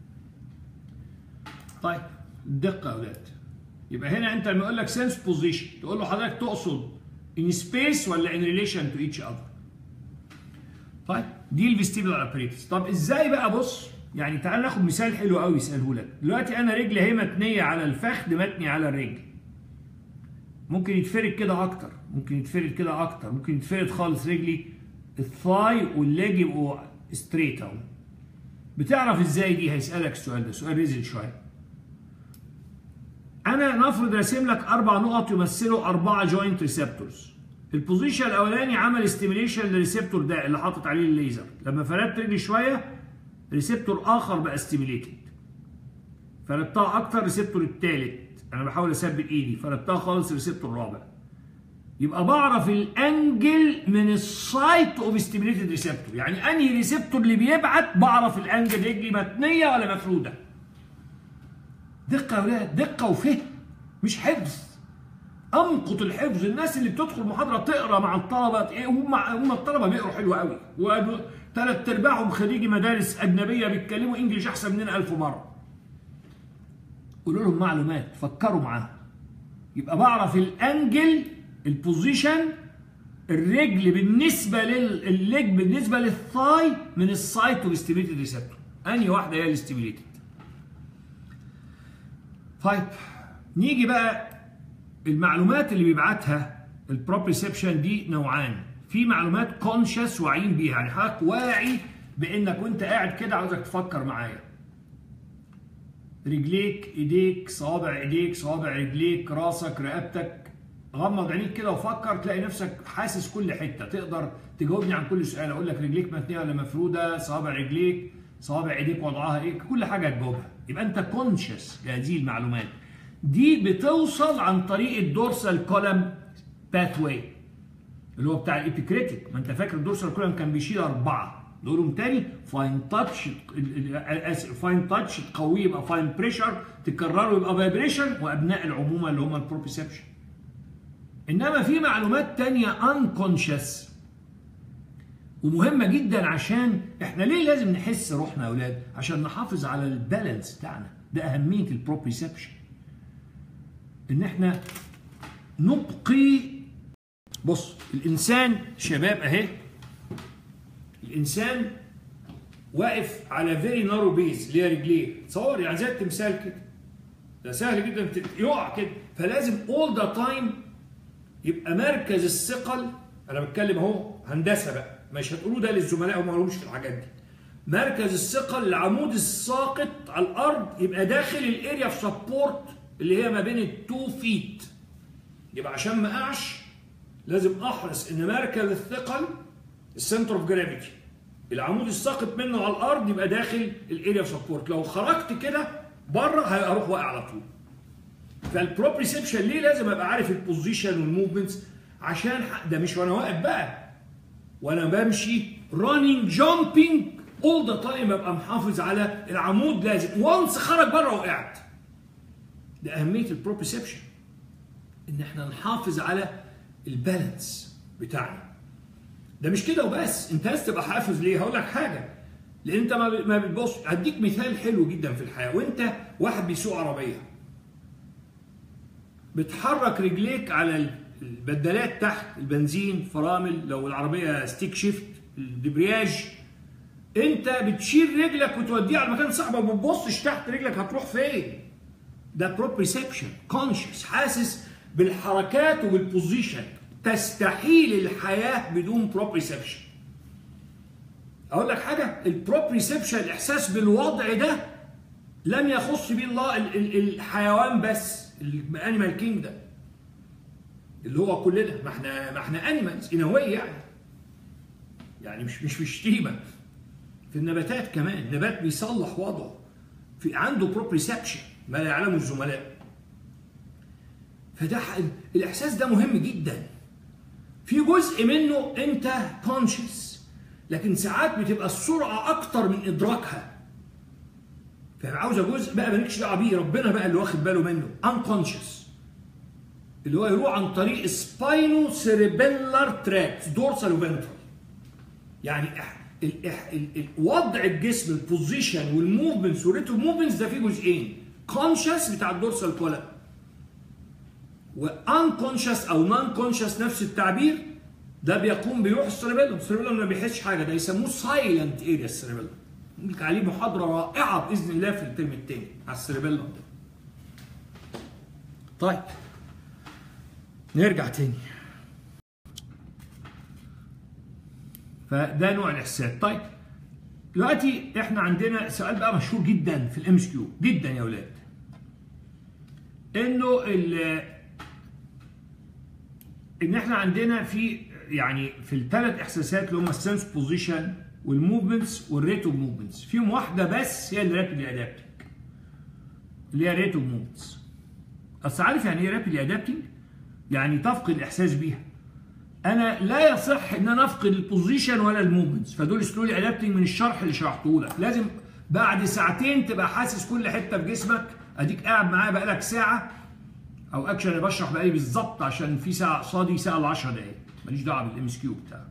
طيب الدقه يا اولاد يبقى هنا انت لما يقول لك سنس بوزيشن تقول له حضرتك تقصد ان سبيس ولا ان ريليشن تو ايتش اذر طيب دي الفيستيبولار ابريتس طب ازاي بقى بص يعني تعال ناخد مثال حلو قوي يساله لك دلوقتي انا رجلي اهي متنيه على الفخذ متني على الرجل ممكن يتفرد كده اكتر ممكن يتفرد كده اكتر ممكن يتفرد خالص رجلي الثاي والليج يبقوا ستريت اهو بتعرف ازاي دي هيسالك السؤال ده سؤال ريزل شويه انا نفرض راسم لك اربع نقط يمثلوا اربعه جوينت ريسبتورز البوزيشن الاولاني عمل ستيميليشن للريسبتور ده اللي حاطط عليه الليزر لما فردت رجلي شويه ريسبتور اخر بقى ستيميليتد فردتها اكتر ريسبتور الثالث انا بحاول اثبت ايدي فردتها خالص ريسبتور الرابع يبقى بعرف الانجل من السايت اوف ستيميليتد ريسبتور يعني انهي ريسبتور اللي بيبعت بعرف الانجل رجلي متنيه ولا مفروده دقه يا ولاد دقه وفهم مش حفظ امقط الحفظ الناس اللي بتدخل محاضره تقرا مع الطلبه ايه هم هم الطلبه بيقروا حلو قوي وثلاث ارباعهم خريجي مدارس اجنبيه بيتكلموا انجلش احسن مننا ألف مره قولوا لهم معلومات فكروا معاهم يبقى بعرف الانجل البوزيشن الرجل بالنسبه للليج بالنسبه للثاي من السايت اوف ستيميليتد ريسبتور انهي واحده هي الستيميليتد طيب نيجي بقى المعلومات اللي بيبعتها البروبريسبشن دي نوعان في معلومات كونشس واعيين بيها يعني حضرتك واعي بانك وانت قاعد كده عاوزك تفكر معايا رجليك ايديك صوابع ايديك صوابع رجليك راسك رقبتك غمض عينيك كده وفكر تلاقي نفسك حاسس كل حته تقدر تجاوبني عن كل سؤال اقول لك رجليك متنيه ولا مفروده صوابع رجليك صوابع ايديك وضعها ايه كل حاجه هتجاوبها يبقى انت كونشس بهذه المعلومات دي بتوصل عن طريق الدورسال كولم باثواي اللي هو بتاع الابيكريتيك ما انت فاكر الدورسال كولم كان بيشيل اربعه نقولهم تاني فاين تاتش فاين تاتش تقويه يبقى فاين بريشر تكرره يبقى فايبريشن وابناء العمومه اللي هم البروبيسبشن انما في معلومات تانية انكونشس ومهمة جدا عشان احنا ليه لازم نحس روحنا يا اولاد؟ عشان نحافظ على البالانس بتاعنا، ده أهمية البروبريسبشن. إن احنا نبقي بص الإنسان شباب أهي الإنسان واقف على فيري نارو بيز اللي هي رجليه، تصور يعني زي التمثال كده. ده سهل جدا يقع كده، فلازم اول ذا تايم يبقى مركز الثقل انا بتكلم اهو هندسه بقى مش هتقولوا ده للزملاء هم ما لهمش في الحاجات دي مركز الثقل العمود الساقط على الارض يبقى داخل الاريا في سبورت اللي هي ما بين التو فيت يبقى عشان ما اقعش لازم احرص ان مركز الثقل السنتر اوف جرافيتي العمود الساقط منه على الارض يبقى داخل الاريا في سبورت لو خرجت كده بره هروح واقع على طول فالبروبريسبشن ليه لازم ابقى عارف البوزيشن والموفمنتس عشان ده مش وانا واقف بقى وانا بمشي رانينج جامبينج اول ذا تايم ابقى محافظ على العمود لازم وانس خرج بره وقعت ده اهميه البروبريسبشن ان احنا نحافظ على البالانس بتاعنا ده مش كده وبس انت عايز تبقى حافظ ليه هقول لك حاجه لان انت ما بتبص هديك مثال حلو جدا في الحياه وانت واحد بيسوق عربيه بتحرك رجليك على البدلات تحت البنزين فرامل لو العربيه ستيك شيفت الدبرياج انت بتشيل رجلك وتوديها على مكان صعب وما بتبصش تحت رجلك هتروح فين ده بروبريسبشن كونشس حاسس بالحركات وبالبوزيشن تستحيل الحياه بدون بروبريسبشن اقول لك حاجه البروبريسبشن الاحساس بالوضع ده لم يخص به الله الحيوان بس الانيمال كينجدم اللي هو كلنا ما احنا ما احنا انيمالز ان يعني يعني مش مش في شتيمه في النباتات كمان النبات بيصلح وضعه في عنده بروبريسبشن ما لا يعلمه الزملاء فده الاحساس ده مهم جدا في جزء منه انت كونشس لكن ساعات بتبقى السرعه اكتر من ادراكها فعاوزه جزء بقى مالكش دعوه بيه ربنا بقى اللي واخد باله منه انكونشس اللي هو يروح عن طريق سباينو سيريبيلار تراكت دورسال وفنترال يعني ال ال ال وضع الجسم البوزيشن والموفمنتس والريتو موفمنتس ده فيه جزئين كونشس بتاع الدورسال كولم وانكونشس او نون كونشس نفس التعبير ده بيقوم بيروح السيريبيلم السيريبيلم ما بيحسش حاجه ده يسموه سايلنت اريا السيريبيلم لك عليه محاضره رائعه باذن الله في الترم الثاني على السيريبيلم ده طيب نرجع تاني فده نوع الاحساس طيب دلوقتي احنا عندنا سؤال بقى مشهور جدا في الام اس كيو جدا يا اولاد انه ان احنا عندنا في يعني في الثلاث احساسات اللي هم السنس بوزيشن والموفمنتس والريت اوف موفمنتس فيهم واحده بس هي اللي رابيدلي ادابتنج اللي هي ريت اوف موفمنتس اصل عارف يعني ايه رابيدلي ادابتنج؟ يعني تفقد الاحساس بيها انا لا يصح ان انا افقد البوزيشن ولا الموفمنتس فدول سلولي ادابتنج من الشرح اللي شرحته لك لازم بعد ساعتين تبقى حاسس كل حته في جسمك اديك قاعد معايا بقالك ساعه او اكشن انا بشرح بقالي بالظبط عشان في ساعه قصادي ساعه ل 10 دقائق ماليش دعوه بالام اس كيو بتاعك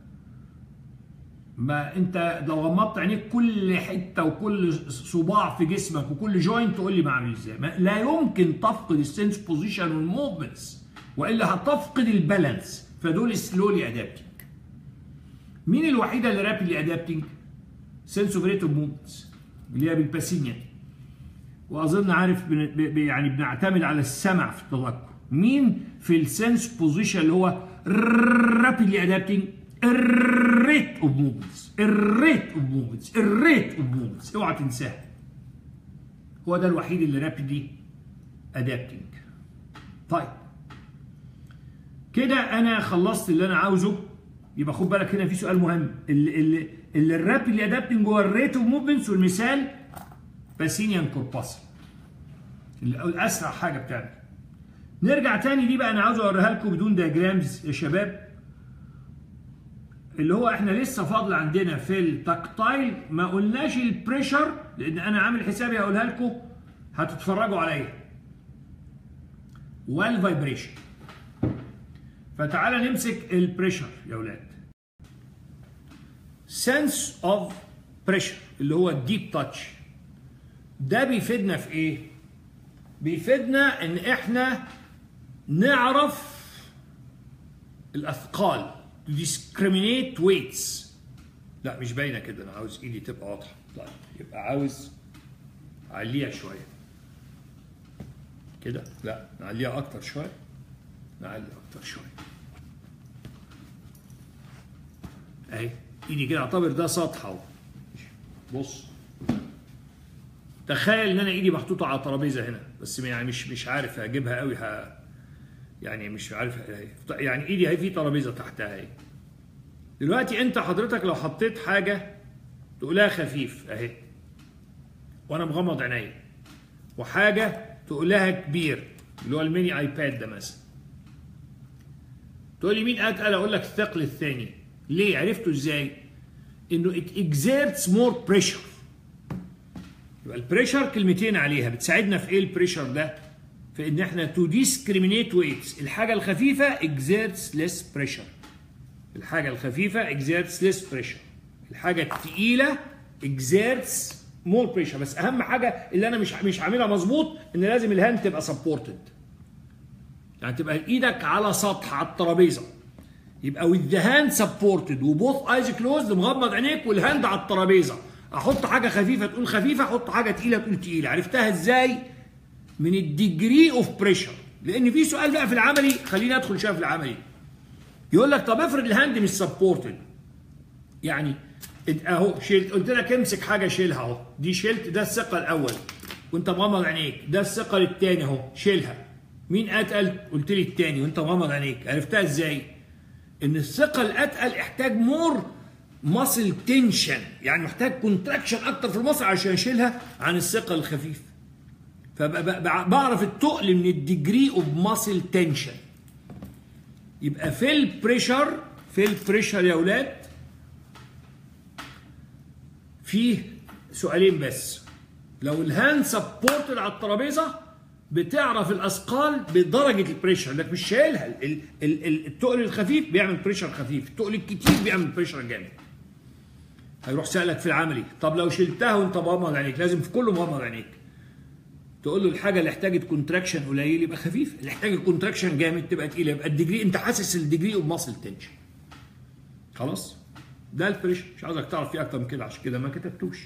ما انت لو غمضت عينيك كل حته وكل صباع في جسمك وكل جوينت تقول لي بعمل ازاي لا يمكن تفقد السنس بوزيشن والموفمنتس والا هتفقد البالانس فدول سلولي ادابتنج مين الوحيده اللي رابيدلي ادابتنج سنس اوف ريت اوف موفمنتس اللي هي بالباسينيا واظن عارف بن... ب... يعني بنعتمد على السمع في التذكر مين في السنس بوزيشن اللي هو رابيدلي ادابتنج الريت اوف موفمنتس الريت اوف موفمنتس الريت اوف موفمنتس اوعى تنساها هو ده الوحيد اللي رابيدلي ادابتنج طيب كده انا خلصت اللي انا عاوزه يبقى خد بالك هنا في سؤال مهم اللي, اللي, اللي الرابيدلي ادابتنج هو الريت اوف موفمنتس والمثال باسينيان كورباسل الاسرع حاجه بتعمل نرجع تاني دي بقى انا عاوز اوريها لكم بدون دياجرامز يا شباب اللي هو احنا لسه فاضل عندنا في التكتايل ما قلناش البريشر لان انا عامل حسابي هقولها لكم هتتفرجوا عليا والفايبريشن فتعالى نمسك البريشر يا اولاد sense of pressure اللي هو الديب تاتش ده بيفيدنا في ايه بيفيدنا ان احنا نعرف الاثقال discriminate weights لا مش باينه كده انا عاوز ايدي تبقى واضحه طيب يبقى عاوز اعليها شويه كده لا نعليها اكتر شويه نعلي اكتر شويه اهي ايدي كده اعتبر ده سطح اهو بص تخيل ان انا ايدي محطوطه على ترابيزه هنا بس يعني مش مش عارف اجيبها قوي ه... يعني مش عارف يعني ايدي اهي في ترابيزه تحتها اهي دلوقتي انت حضرتك لو حطيت حاجه تقولها خفيف اهي وانا مغمض عينيا وحاجه تقولها كبير اللي هو الميني ايباد ده مثلا تقول لي مين اتقل اقول لك الثقل الثاني ليه عرفته ازاي انه it exerts more pressure يبقى البريشر كلمتين عليها بتساعدنا في ايه البريشر ده في ان احنا تو discriminate weights الحاجه الخفيفه exerts less pressure الحاجه الخفيفه exerts less pressure الحاجه الثقيله exerts more pressure بس اهم حاجه اللي انا مش مش عاملها مظبوط ان لازم الهاند تبقى supported يعني تبقى ايدك على سطح على الترابيزه يبقى with the hand supported وبوث ايز كلوزد مغمض عينيك والهاند على الترابيزه احط حاجه خفيفه تقول خفيفه احط حاجه تقيله تقول تقيله عرفتها ازاي من الديجري اوف بريشر لان في سؤال بقى في العملي خليني ادخل شويه في العملي يقول لك طب افرض الهاند مش سبورتد يعني اهو شلت قلت لك امسك حاجه شيلها اهو دي شلت ده الثقل الاول وانت مغمض عينيك ده الثقل الثاني اهو شيلها مين اتقل قلت لي الثاني وانت مغمض عينيك عرفتها ازاي ان الثقل الاتقل احتاج مور ماسل تنشن يعني محتاج كونتراكشن اكتر في المصل عشان اشيلها عن الثقل الخفيف فبعرف التقل من الديجري اوف ماسل تنشن يبقى في البريشر في البريشر يا اولاد فيه سؤالين بس لو الهاند سبورتد على الترابيزه بتعرف الاثقال بدرجه البريشر انك مش شايلها التقل الخفيف بيعمل بريشر خفيف التقل الكتير بيعمل بريشر جامد هيروح سألك في العملي طب لو شلتها وانت مغمض عينيك لازم في كله مغمض عينيك تقول له الحاجه اللي احتاجت كونتراكشن قليل يبقى خفيف اللي احتاجت كونتراكشن جامد تبقى تقيله يبقى الديجري انت حاسس الديجري اوف ماسل تنشن خلاص ده البريشر مش عاوزك تعرف فيه اكتر من كده عشان كده ما كتبتوش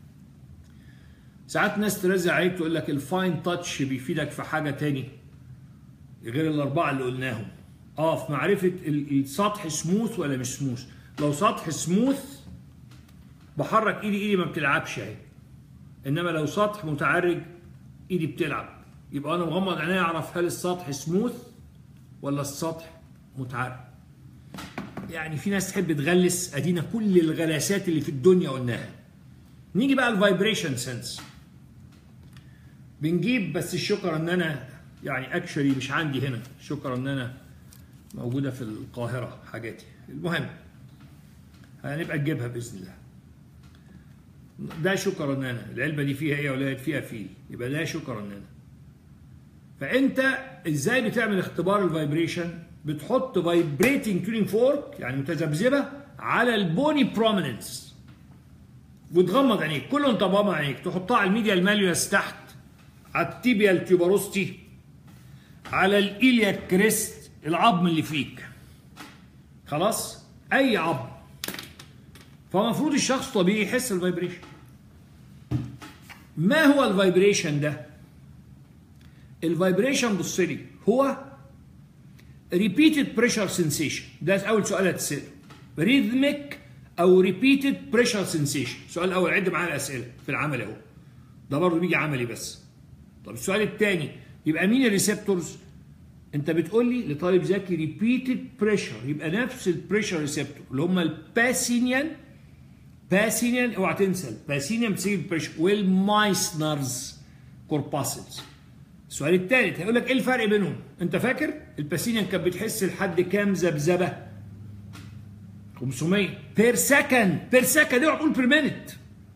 ساعات ناس ترزع عليك تقول لك الفاين تاتش بيفيدك في حاجه تاني غير الاربعه اللي قلناهم اه في معرفه السطح سموث ولا مش سموث لو سطح سموث بحرك ايدي ايدي ما بتلعبش اهي انما لو سطح متعرج ايدي بتلعب يبقى انا مغمض عينيا اعرف هل السطح سموث ولا السطح متعرج يعني في ناس تحب تغلس ادينا كل الغلاسات اللي في الدنيا قلناها نيجي بقى الفايبريشن سنس بنجيب بس الشكر ان انا يعني اكشلي مش عندي هنا شكرا ان انا موجوده في القاهره حاجاتي المهم هنبقى نجيبها باذن الله ده شكرا ان انا العلبه دي فيها ايه يا ولاد فيها فيل يبقى ده شكرا ان انا فانت ازاي بتعمل اختبار الفايبريشن بتحط فايبريتنج تونينج فورك يعني متذبذبه على البوني بروميننس وتغمض عينيك كل انت مغمض عينيك تحطها على الميديا الماليوس تحت على التيبيا التيوبروستي على الايليا كريست العظم اللي فيك خلاص اي عظم فمفروض الشخص طبيعي يحس الفايبريشن ما هو الفايبريشن ده الفايبريشن بص لي هو repeated pressure sensation ده اول سؤال هتساله rhythmic او repeated pressure sensation السؤال الاول عد معايا الاسئله في العمل اهو ده برضه بيجي عملي بس طب السؤال الثاني يبقى مين الريسبتورز انت بتقول لي لطالب ذكي ريبيتد بريشر يبقى نفس البريشر ريسبتور اللي هم الباسينيان باسينيان اوعى تنسى الباسينيان بتسيب بريشر والمايسنرز كورباسلز السؤال الثالث هيقول لك ايه الفرق بينهم؟ انت فاكر؟ الباسينيان كانت بتحس لحد كام ذبذبه؟ 500 بير سكند بير سكند اوعى تقول بير مينت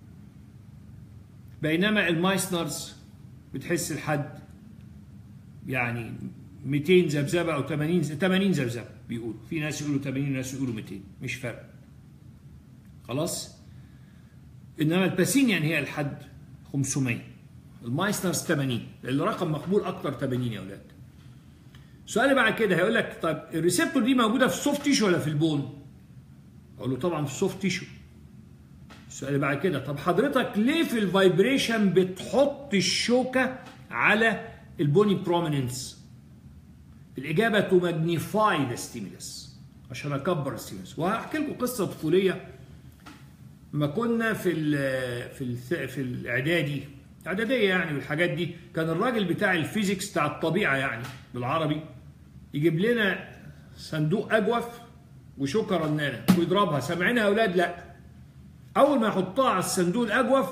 بينما المايسنرز بتحس لحد يعني 200 ذبذبه او 80 80 ذبذبه بيقولوا في ناس يقولوا 80 وناس يقولوا 200 مش فرق خلاص انما الباسينيان هي الحد 500 المايسنرز 80 الرقم مقبول اكتر 80 يا اولاد السؤال اللي بعد كده هيقول لك طب الريسبتور دي موجوده في السوفت تيشو ولا في البون؟ اقول له طبعا في السوفت تيشو السؤال اللي بعد كده طب حضرتك ليه في الفايبريشن بتحط الشوكه على البوني بروميننس الاجابه تو ماجنيفاي ذا ستيمولس عشان اكبر الستيمولس وهحكي لكم قصه طفوليه ما كنا في ال في ال في الاعدادي اعداديه يعني والحاجات دي كان الراجل بتاع الفيزيكس بتاع الطبيعه يعني بالعربي يجيب لنا صندوق اجوف وشوكه رنانه ويضربها سامعينها يا اولاد لا اول ما يحطها على الصندوق الاجوف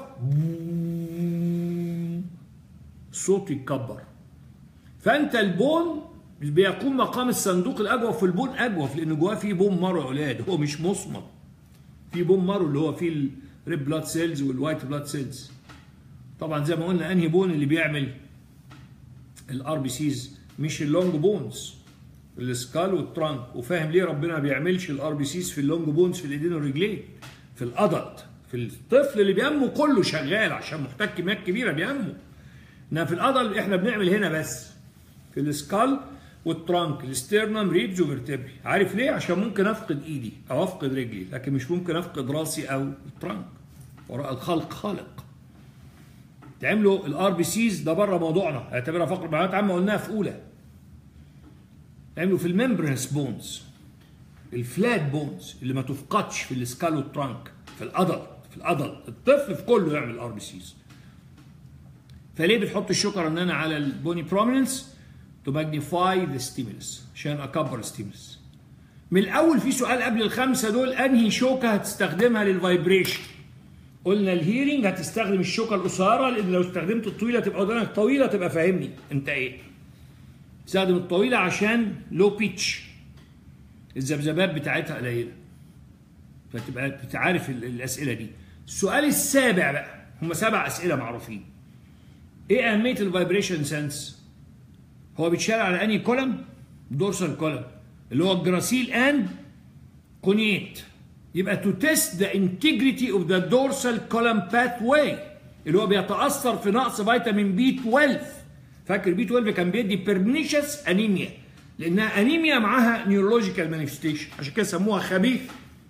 الصوت يتكبر فانت البون بيقوم مقام الصندوق الاجوف في البون اجوف لان جواه فيه بون مارو يا اولاد هو مش مصمت في بون مارو اللي هو فيه الريد بلاد سيلز والوايت بلاد سيلز طبعا زي ما قلنا انهي بون اللي بيعمل الار بي سيز مش اللونج بونز السكال والترانك وفاهم ليه ربنا ما بيعملش الار بي سيز في اللونج بونز في الايدين والرجلين في الادلت في الطفل اللي بينمو كله شغال عشان محتاج كميات كبيره بينمو انما في الادلت احنا بنعمل هنا بس في السكال والترانك الاسترنم ريدز وفرتبري عارف ليه عشان ممكن افقد ايدي او افقد رجلي لكن مش ممكن افقد راسي او الترانك وراء الخلق خالق تعملوا الار بي سيز ده بره موضوعنا اعتبرها فقره معلومات عامه قلناها في اولى تعملوا في الممبرنس بونز الفلات بونز اللي ما تفقدش في السكال والترانك في الادلت في الادلت الطفل في كله يعمل ار بي سيز فليه بتحط الشوكه رنانه على البوني بروميننس تو ماجنيفاي ذا ستيمولس عشان اكبر الستيمولس من الاول في سؤال قبل الخمسه دول انهي شوكه هتستخدمها للفايبريشن قلنا الهيرنج هتستخدم الشوكه القصيره لان لو استخدمت الطويله تبقى ودانك طويله تبقى فاهمني انت ايه استخدم الطويله عشان لو بيتش الذبذبات بتاعتها قليله فتبقى بتعرف الاسئله دي السؤال السابع بقى هم سبع اسئله معروفين ايه اهميه الفايبريشن سنس هو بيتشال على انهي كولم دورسال كولم اللي هو الجراسيل اند كونيت يبقى تو تيست ذا انتجريتي اوف ذا دورسال كولم باث واي اللي هو بيتاثر في نقص فيتامين بي 12 فاكر بي 12 كان بيدي بيرنيشس انيميا لانها انيميا معاها نيورولوجيكال مانيفستيشن عشان كده سموها خبيث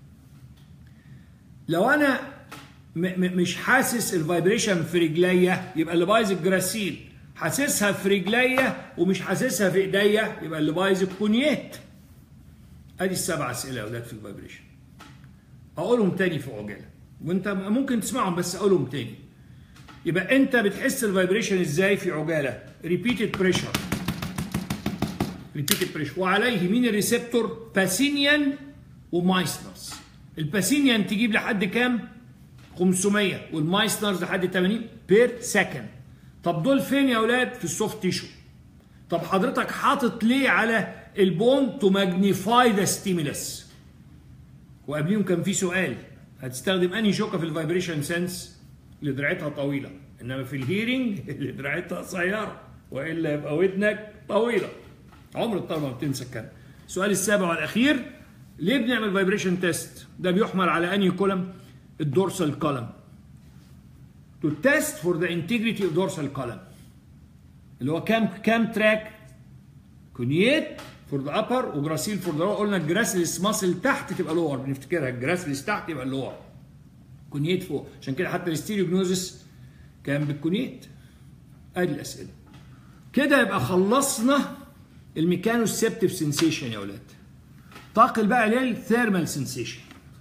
لو انا م م مش حاسس الفايبريشن في رجليا يبقى اللي بايظ الجراسيل حاسسها في رجليا ومش حاسسها في ايديا يبقى اللي بايظ الكونيات ادي السبع اسئله يا اولاد في الفايبريشن اقولهم تاني في عجاله وانت ممكن تسمعهم بس اقولهم تاني يبقى انت بتحس الفايبريشن ازاي في عجاله ريبيتد بريشر ريبيتد بريشر وعليه مين الريسبتور باسينيان ومايسنرز الباسينيان تجيب لحد كام 500 والمايسنرز لحد 80 بير سكند طب دول فين يا اولاد في السوفت تيشو طب حضرتك حاطط ليه على البون تو ماجنيفاي ذا ستيمولس وقبليهم كان في سؤال هتستخدم انهي شوكه في الفايبريشن سنس اللي دراعتها طويله انما في الهيرنج اللي دراعتها قصيره والا يبقى ودنك طويله عمر الطلبه ما بتنسى الكلام السؤال السابع والاخير ليه بنعمل فايبريشن تيست ده بيحمل على انهي كولم الدورسال كولم to test for the integrity of dorsal column اللي هو كام كام تراك كونيت فور ذا ابر وجراسيل فور ذا قلنا الجراسيلس ماسل تحت تبقى لور بنفتكرها الجراسيلس تحت يبقى اللور كونيت فوق عشان كده حتى الستيريوجنوزس كان بالكونيت ادي الاسئله كده يبقى خلصنا الميكانوسيبتيف سنسيشن يا اولاد انتقل بقى للثيرمال سنسيشن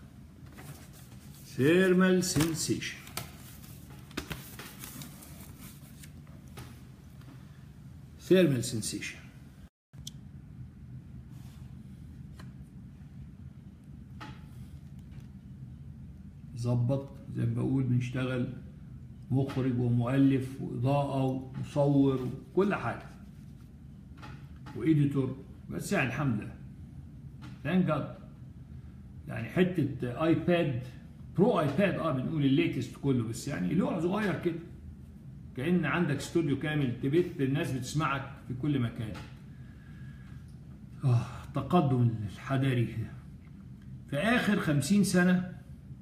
ثيرمال سنسيشن ثيرمال سنسيشن ظبط زي ما بقول بنشتغل مخرج ومؤلف واضاءه ومصور وكل حاجه وايديتور بس يعني الحمد لله ثانك جاد يعني حته ايباد برو ايباد اه بنقول الليتست كله بس يعني لوح صغير كده كان عندك استوديو كامل تبت الناس بتسمعك في كل مكان آه تقدم الحضاري في اخر خمسين سنه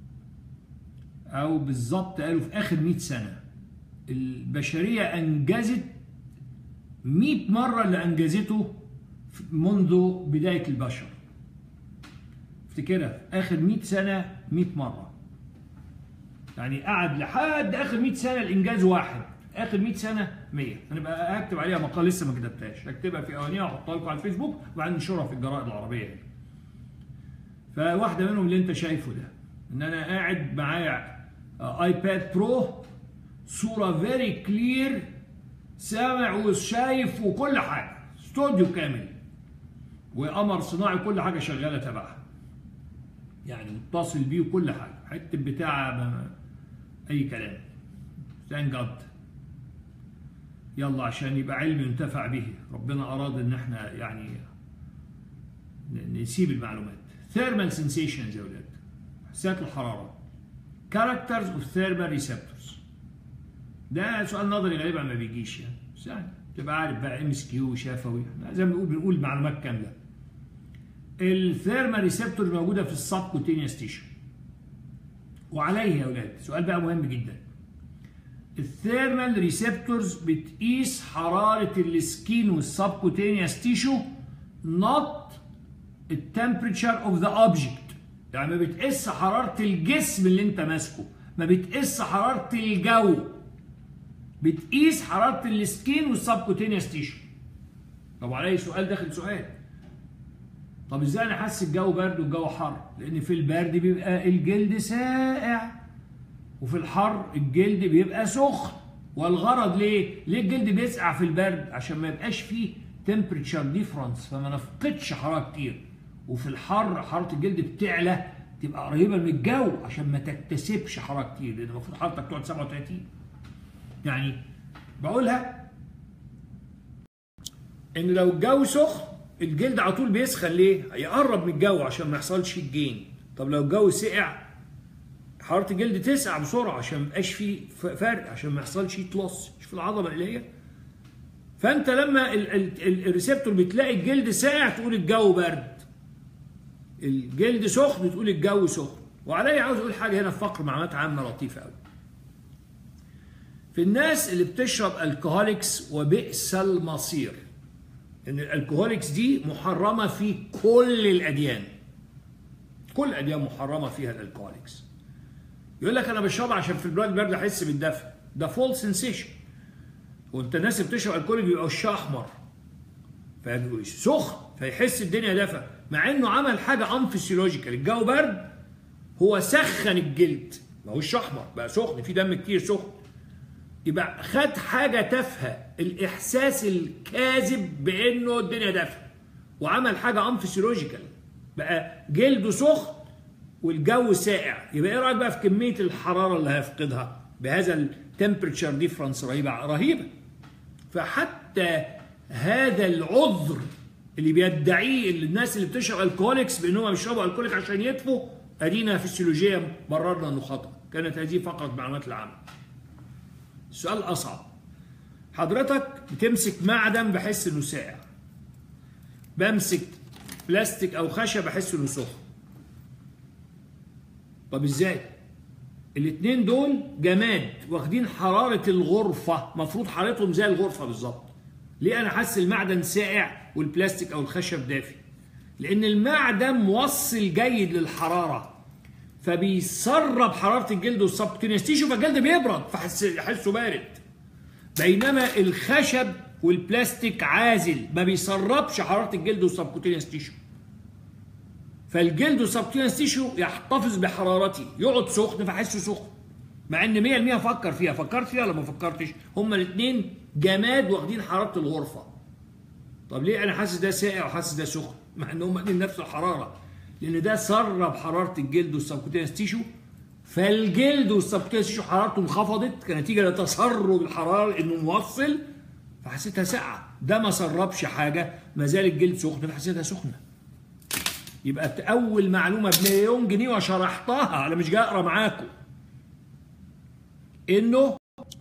او بالظبط قالوا في اخر 100 سنه البشريه انجزت 100 مره اللي انجزته منذ بدايه البشر افتكرها في اخر 100 سنه 100 مره يعني قعد لحد اخر 100 سنه الانجاز واحد اخر 100 سنه 100 انا بقى هكتب عليها مقال لسه ما كتبتهاش هكتبها في اوانيها واحطها لكم على الفيسبوك وبعدين ننشرها في الجرائد العربيه يعني. فواحده منهم اللي انت شايفه ده ان انا قاعد معايا ايباد برو صوره فيري كلير سامع وشايف وكل حاجه استوديو كامل وقمر صناعي كل حاجه شغاله تبعها يعني متصل بيه وكل حاجه حته بتاع اي كلام ثانك جاد يلا عشان يبقى علم ينتفع به ربنا اراد ان احنا يعني نسيب المعلومات ثيرمال سنسيشنز يا ولاد حساسات الحراره characters of thermal receptors ده سؤال نظري غالبا ما بيجيش يعني بس يعني تبقى عارف بقى ام اس كيو شفوي زي ما بنقول بنقول معلومات كامله الثيرمال ريسبتور موجوده في السبكوتينيوس تيشو وعليه يا اولاد سؤال بقى مهم جدا الثيرمال ريسبتورز بتقيس حراره السكين والسبكوتينيوس تيشو not التمبريتشر اوف ذا اوبجكت يعني ما بتقيس حراره الجسم اللي انت ماسكه ما بتقيس حراره الجو بتقيس حراره السكين والسبكوتينيوس تيشو طب علي سؤال داخل سؤال طب ازاي انا احس الجو برد والجو حر لان في البرد بيبقى الجلد ساقع وفي الحر الجلد بيبقى سخن والغرض ليه ليه الجلد بيسقع في البرد عشان ما يبقاش فيه تمبريتشر ديفرنس فما نفقدش حراره كتير وفي الحر حراره الجلد بتعلى تبقى قريبه من الجو عشان ما تكتسبش حراره كتير لان المفروض حرارتك تقعد 37 يعني بقولها ان لو الجو سخن الجلد على طول بيسخن ليه؟ يقرب من الجو عشان ما يحصلش الجين طب لو الجو سقع حراره الجلد تسقع بسرعه عشان ما يبقاش فيه فرق عشان ما يحصلش تلص شوف العضله اللي هي فانت لما الريسبتور بتلاقي الجلد ساقع تقول الجو برد الجلد سخن تقول الجو سخن وعلي عاوز اقول حاجه هنا في فقر معلومات عامه لطيفه قوي في الناس اللي بتشرب الكهوليكس وبئس المصير ان الالكهوليكس دي محرمه في كل الاديان كل الاديان محرمه فيها الالكهوليكس يقول لك انا بشربها عشان في البلاد برد احس بالدفء ده فول سنسيشن وانت الناس اللي بتشرب الكحول بيبقى وشها احمر سخن فيحس الدنيا دفى مع انه عمل حاجه انفسيولوجيكال الجو برد هو سخن الجلد ما هوش احمر بقى سخن في دم كتير سخن يبقى خد حاجه تافهه الاحساس الكاذب بانه الدنيا دافيه وعمل حاجه انفسيولوجيكال بقى جلده سخن والجو ساقع يبقى ايه رايك بقى في كميه الحراره اللي هيفقدها بهذا التمبريتشر ديفرنس رهيبه رهيبه فحتى هذا العذر اللي بيدعيه الناس اللي بتشرب الكوليكس بانهم بيشربوا الكوليك عشان يدفوا ادينا فسيولوجيا مررنا انه خطا كانت هذه فقط معلومات العامه السؤال الاصعب حضرتك بتمسك معدن بحس انه ساقع بمسك بلاستيك او خشب بحس انه سخن طب ازاي الاثنين دول جماد واخدين حراره الغرفه مفروض حرارتهم زي الغرفه بالظبط ليه انا حاسس المعدن ساقع والبلاستيك او الخشب دافي لان المعدن موصل جيد للحراره فبيسرب حراره الجلد والسبكتينيوس تيشو فالجلد بيبرد فحسه بارد بينما الخشب والبلاستيك عازل ما بيسربش حراره الجلد والسبكتينيوس تيشو فالجلد والسبكتينيوس تيشو يحتفظ بحرارته يقعد سخن فحسه سخن مع ان 100% فكر فيها فكرت فيها ولا ما فكرتش هما الاثنين جماد واخدين حراره الغرفه طب ليه انا حاسس ده ساقع وحاسس ده سخن مع ان هما الاثنين نفس الحراره لان ده سرب حراره الجلد والسبكوتينس تيشو فالجلد والسبكتيشن حرارته انخفضت كنتيجه لتسرب الحراره انه موصل فحسيتها ساقعه ده ما سربش حاجه ما زال الجلد سخن فحسيتها سخنه يبقى اول معلومه بمليون جنيه وشرحتها انا مش جاي اقرا معاكم انه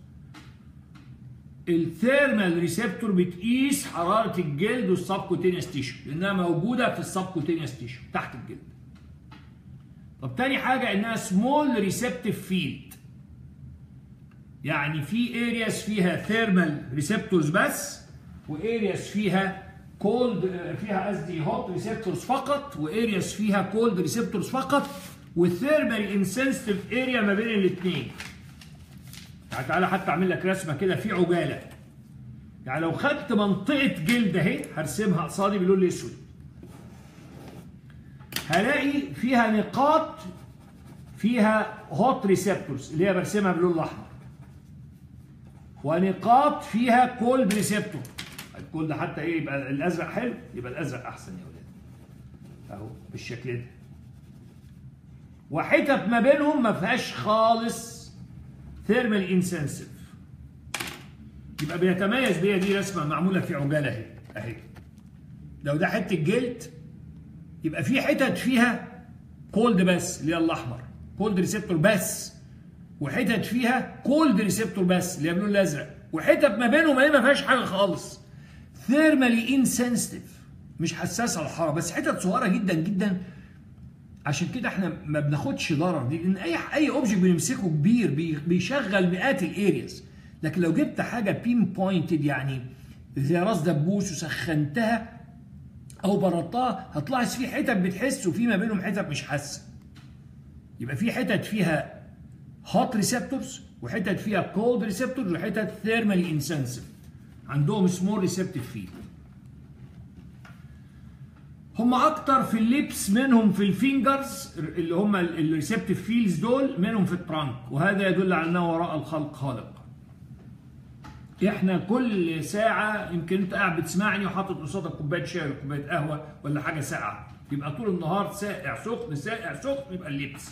الثيرمال ريسبتور بتقيس حراره الجلد والسبكوتينيوس تيشو لانها موجوده في السبكوتينيوس تيشو تحت الجلد طب تاني حاجه انها سمول ريسبتيف فيلد يعني في ارياس فيها ثيرمال ريسبتورز بس وارياس فيها كولد فيها قصدي هوت ريسبتورز فقط وارياس فيها كولد ريسبتورز فقط والثيرمال انسنسيتيف اريا ما بين الاثنين يعني تعالى حتى اعمل لك رسمه كده في عجاله يعني لو خدت منطقه جلد اهي هرسمها قصادي باللون الاسود هلاقي فيها نقاط فيها هوت ريسبتورز اللي هي برسمها باللون الاحمر ونقاط فيها كولد ريسبتور الكولد حتى ايه يبقى الازرق حلو يبقى الازرق احسن يا ولاد اهو بالشكل ده وحتت ما بينهم ما فيهاش خالص ثيرمال انسنسيف يبقى بيتميز بيها دي رسمه معموله في عجاله اهي اهي لو ده حته جلد يبقى في حتت فيها كولد بس اللي هي الاحمر كولد ريسبتور بس وحتت فيها كولد ريسبتور بس اللي هي باللون الازرق وحتت ما بينهم ايه ما فيهاش حاجه خالص ثيرمالي انسنسيتيف مش حساسه للحراره بس حتت صغيره جدا جدا عشان كده احنا ما بناخدش ضرر دي لان اي اي اوبجكت بنمسكه كبير بيشغل مئات الارياز لكن لو جبت حاجه بين بوينتد يعني زي راس دبوس وسخنتها او بردتها هتلاحظ في حتت بتحس وفي ما بينهم حتت مش حاسه يبقى في حتت فيها هوت ريسبتورز وحتت فيها كولد ريسبتورز وحتت ثيرمالي انسنسيف عندهم سمول ريسبتيف فيلد هم اكتر في الليبس منهم في الفينجرز اللي هم الريسبتيف فيلز دول منهم في الترانك وهذا يدل على انه وراء الخلق خالق احنا كل ساعه يمكن انت قاعد بتسمعني وحاطط قصادك كوبايه شاي ولا كوبايه قهوه ولا حاجه ساقعه يبقى طول النهار ساقع سخن ساقع سخن يبقى اللبس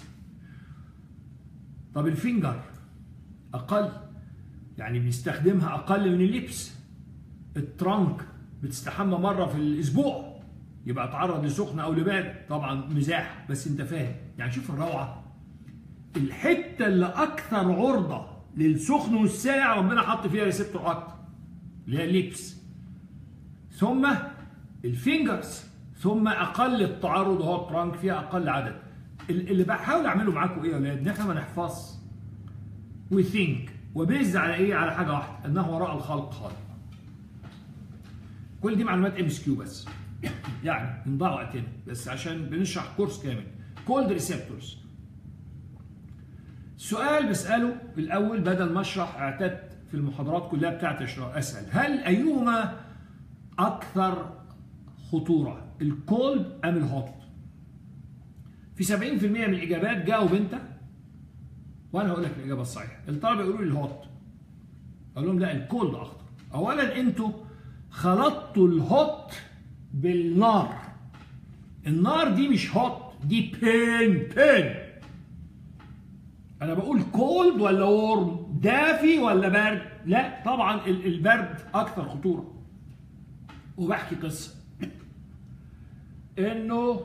طب الفينجر اقل يعني بنستخدمها اقل من اللبس الترانك بتستحمى مره في الاسبوع يبقى اتعرض لسخن او لبارد طبعا مزاح بس انت فاهم يعني شوف الروعه الحته اللي اكثر عرضه للسخن والساقع ربنا حط فيها ريسبتور اكتر اللي هي الليبس ثم الفينجرز ثم اقل التعرض هو الترانك فيها اقل عدد اللي بحاول اعمله معاكم ايه يا اولاد ان احنا ما نحفظ وي ثينك وبيز على ايه على حاجه واحده انه وراء الخلق خالق كل دي معلومات ام اس كيو بس يعني بنضيع وقتنا بس عشان بنشرح كورس كامل كولد ريسبتورز سؤال بسأله الأول بدل ما أشرح اعتدت في المحاضرات كلها بتاعتي أسأل هل أيهما أكثر خطورة الكولد أم الهوت؟ في 70% من الإجابات جاوب أنت وأنا هقول لك الإجابة الصحيحة الطلبة يقولوا لي الهوت أقول لهم لا الكولد أخطر أولا أنتوا خلطتوا الهوت بالنار النار دي مش هوت دي بين بين انا بقول كولد ولا وورم دافي ولا برد لا طبعا البرد اكثر خطوره وبحكي قصه انه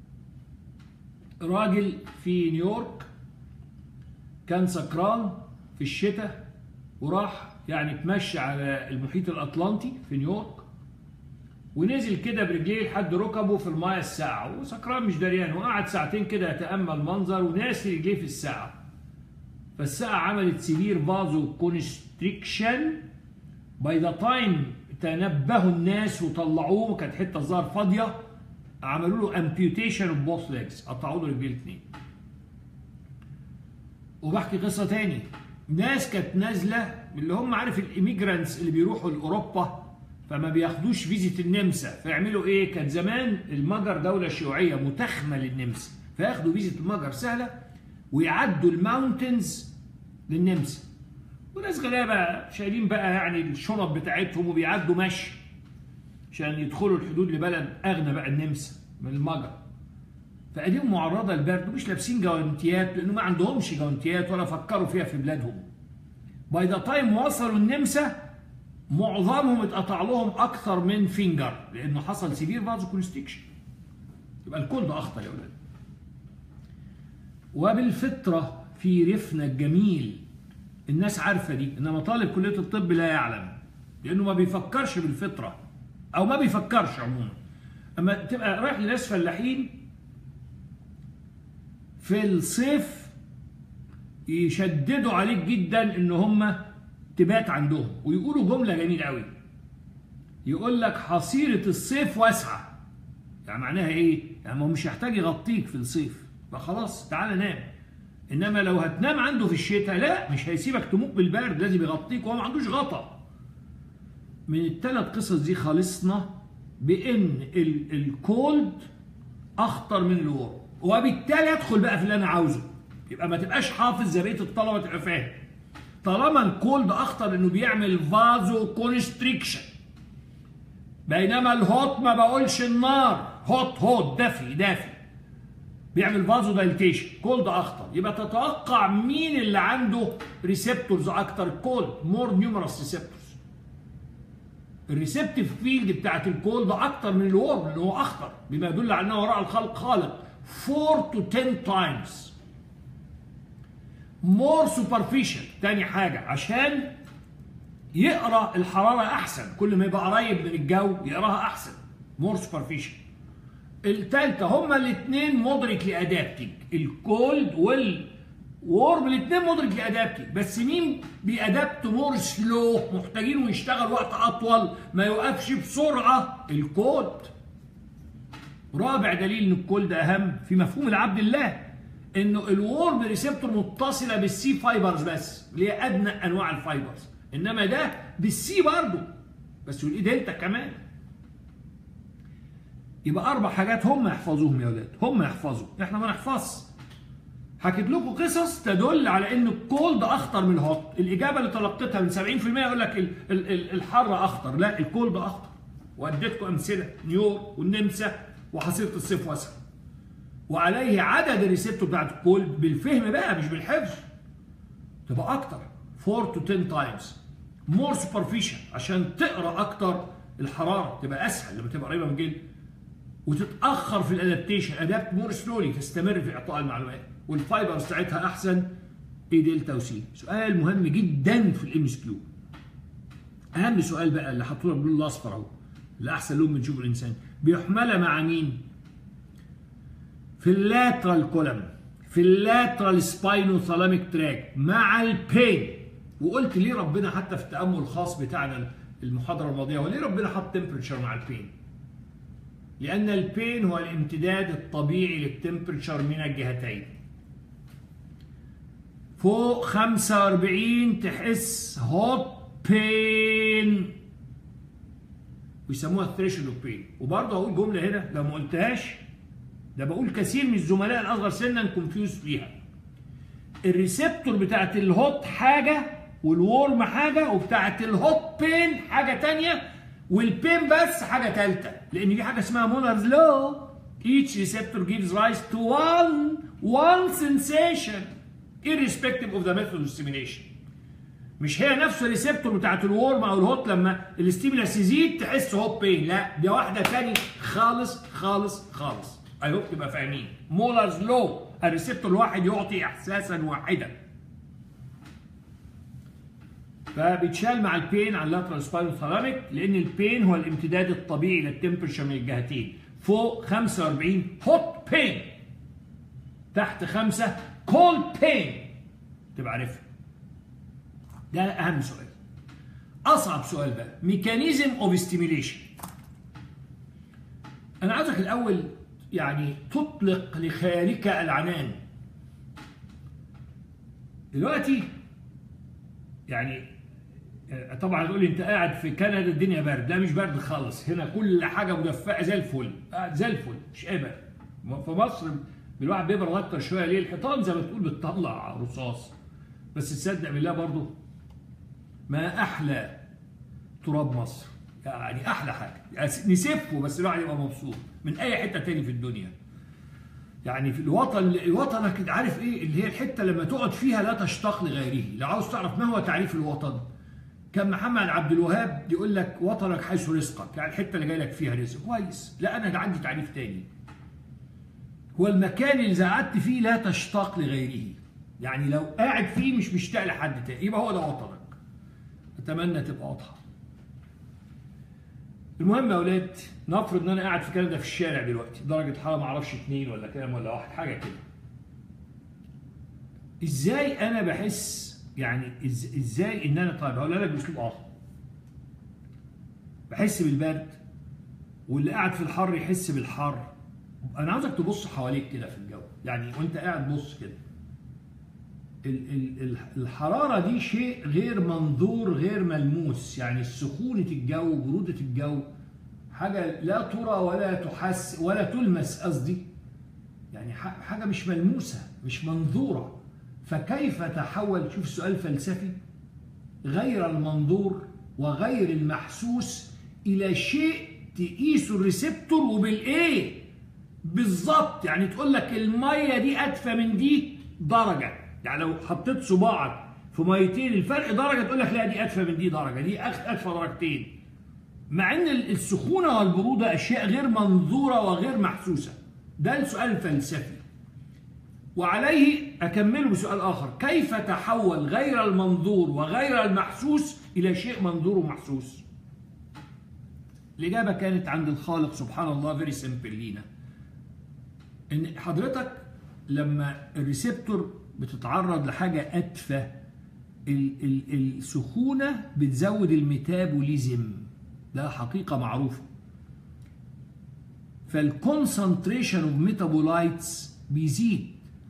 راجل في نيويورك كان سكران في الشتاء وراح يعني اتمشى على المحيط الاطلنطي في نيويورك ونزل كده برجليه لحد ركبه في المايه الساقعه وسكران مش دريان وقعد ساعتين كده يتامل منظر وناسي رجليه في الساعه فالساعه عملت سيفير فازو كونستريكشن باي ذا تايم تنبهوا الناس وطلعوه كانت حته الظهر فاضيه عملوا له امبيوتيشن اوف بوث ليجز قطعوا له رجليه الاثنين وبحكي قصه تاني ناس كانت نازله اللي هم عارف الايميجرانتس اللي بيروحوا لاوروبا فما بياخدوش فيزيت النمسا فيعملوا ايه؟ كان زمان المجر دوله شيوعيه متخمه للنمسا فياخدوا فيزيت المجر سهله ويعدوا الماونتنز للنمسا وناس غلابه شايلين بقى يعني الشنط بتاعتهم وبيعدوا مشي عشان يدخلوا الحدود لبلد اغنى بقى النمسا من المجر فايديهم معرضه للبرد ومش لابسين جوانتيات لانه ما عندهمش جوانتيات ولا فكروا فيها في بلادهم باي ذا تايم وصلوا النمسا معظمهم اتقطع لهم اكثر من فينجر لانه حصل سيفير فازو كونستيكشن يبقى الكل ده اخطر يا ولاد وبالفطره في رفنا الجميل الناس عارفه دي انما طالب كليه الطب لا يعلم لانه ما بيفكرش بالفطره او ما بيفكرش عموما اما تبقى رايح لناس فلاحين في الصيف يشددوا عليك جدا ان هم تبات عندهم ويقولوا جمله جميله قوي يقول لك حصيره الصيف واسعه يعني معناها ايه يعني هو مش هيحتاج يغطيك في الصيف فخلاص تعالى نام انما لو هتنام عنده في الشتاء لا مش هيسيبك تموت بالبرد لازم يغطيك وهو ما عندوش غطا من الثلاث قصص دي خلصنا بان الكولد اخطر من الورم وبالتالي ادخل بقى في اللي انا عاوزه يبقى ما تبقاش حافظ زي بقيه الطلبه تبقى فاهم طالما الكولد اخطر انه بيعمل فازو كونستريكشن بينما الهوت ما بقولش النار هوت هوت دافي دافي بيعمل فازو دايليتيشن كولد اخطر يبقى تتوقع مين اللي عنده ريسبتورز اكتر كولد مور نيومرس ريسبتورز الريسبتيف فيلد بتاعت الكولد اكتر من الورم لان هو اخطر بما يدل على انه وراء الخلق خالق 4 to 10 times more superficial تاني حاجة عشان يقرا الحرارة أحسن كل ما يبقى قريب من الجو يقراها أحسن more superficial التالتة هما الاثنين مدرك لأدابتك الكولد والورم الاثنين مدرك لأدابتك بس مين بيأدابت مور سلو محتاجينه يشتغل وقت أطول ما يوقفش بسرعة الكولد رابع دليل ان الكولد اهم في مفهوم العبد الله انه الورم ريسبتور متصله بالسي فايبرز بس اللي هي ادنى انواع الفايبرز انما ده بالسي برضه بس والاي دلتا كمان يبقى اربع حاجات هم يحفظوهم يا ولاد هم يحفظوا احنا ما نحفظش حكيت لكم قصص تدل على ان الكولد اخطر من الهوت الاجابه اللي تلقيتها من 70% يقول لك ال ال ال الحر اخطر لا الكولد اخطر واديتكم امثله نيويورك والنمسا وحصيله الصيف واسعه وعليه عدد الريسبتور بتاعت الكولد بالفهم بقى مش بالحفظ تبقى اكتر 4 to 10 تايمز مور سوبرفيشال عشان تقرا اكتر الحراره تبقى اسهل لما تبقى قريبه من الجلد وتتاخر في الادابتيشن ادابت مور سلولي تستمر في اعطاء المعلومات والفايبر بتاعتها احسن اي دلتا وسي سؤال مهم جدا في الام اس كيو اهم سؤال بقى اللي حطوه لك باللون الاصفر اهو اللي احسن لون بنشوفه الانسان بيحمل مع مين؟ في اللاترال كولم في اللاترال سباينو ثالاميك تراك مع البين وقلت ليه ربنا حتى في التامل الخاص بتاعنا المحاضره الماضيه وليه ربنا حط تمبرتشر مع البين؟ لان البين هو الامتداد الطبيعي للتمبرتشر من الجهتين فوق 45 تحس هوت بين ويسموها الثريشولد اوف بين وبرضه هقول جمله هنا لو ما قلتهاش ده بقول كثير من الزملاء الاصغر سنا كونفيوز فيها الريسبتور بتاعت الهوت حاجه والورم حاجه وبتاعت الهوت بين حاجه تانية والبين بس حاجه ثالثه لان دي حاجه اسمها مونرز لو each receptor gives rise to one one sensation irrespective of the method of stimulation مش هي نفس الريسبتور بتاعت الورم او الهوت لما الاستيمولاس يزيد تحس هوت بين لا دي واحده ثانيه خالص خالص خالص اي هوب تبقى فاهمين مولرز لو الريسبتور الواحد يعطي احساسا واحدا فبيتشال مع البين على اللاترال سباينال ثالاميك لان البين هو الامتداد الطبيعي للتمبرشر من الجهتين فوق 45 هوت بين تحت 5 كولد بين تبقى عارفها ده اهم سؤال اصعب سؤال بقى ميكانيزم اوف ستيميليشن انا عايزك الاول يعني تطلق لخيالك العنان دلوقتي يعني طبعا تقول لي انت قاعد في كندا الدنيا برد لا مش برد خالص هنا كل حاجه مدفئه زي الفل قاعد زي الفل مش ابدا في مصر الواحد بيبرد اكتر شويه ليه الحيطان زي ما تقول بتطلع رصاص بس تصدق بالله برضه ما احلى تراب مصر يعني احلى حاجه يعني نسفه بس الواحد يبقى مبسوط من اي حته تاني في الدنيا يعني في الوطن الوطن كده عارف ايه اللي هي الحته لما تقعد فيها لا تشتاق لغيره لو عاوز تعرف ما هو تعريف الوطن كان محمد عبد الوهاب يقول لك وطنك حيث رزقك يعني الحته اللي جاي لك فيها رزق كويس لا انا عندي تعريف تاني هو المكان اللي إذا قعدت فيه لا تشتاق لغيره يعني لو قاعد فيه مش مشتاق لحد تاني يبقى هو ده وطنك اتمنى تبقى واضحه المهم يا اولاد نفرض ان انا قاعد في كندا في الشارع دلوقتي درجه حراره ما اعرفش اثنين ولا كام ولا واحد حاجه كده ازاي انا بحس يعني إز- ازاي ان انا طيب هقولها لك باسلوب اخر بحس بالبرد واللي قاعد في الحر يحس بالحر انا عاوزك تبص حواليك كده في الجو يعني وانت قاعد بص كده ال- ال- ال- الحرارة دي شيء غير منظور غير ملموس يعني سخونة الجو برودة الجو حاجة لا ترى ولا تحس ولا تلمس قصدي يعني ح- حاجة مش ملموسة مش منظورة فكيف تحول شوف سؤال فلسفي غير المنظور وغير المحسوس إلى شيء تقيسه الريسبتور وبالإيه بالظبط يعني تقول لك الميه دي ادفى من دي درجه يعني لو حطيت صباعك في ميتين الفرق درجه تقول لك لا دي ادفى من دي درجه دي أخ- ادفى درجتين مع ان ال- السخونه والبروده اشياء غير منظوره وغير محسوسه ده السؤال الفلسفي وعليه اكمله بسؤال اخر كيف تحول غير المنظور وغير المحسوس الى شيء منظور ومحسوس الاجابه كانت عند الخالق سبحان الله فيري سمبل لينا ان حضرتك لما الريسبتور بتتعرض لحاجه ادفى ال- ال- السخونه بتزود الميتابوليزم ده حقيقه معروفه فالكونسنتريشن اوف ميتابولايتس بيزيد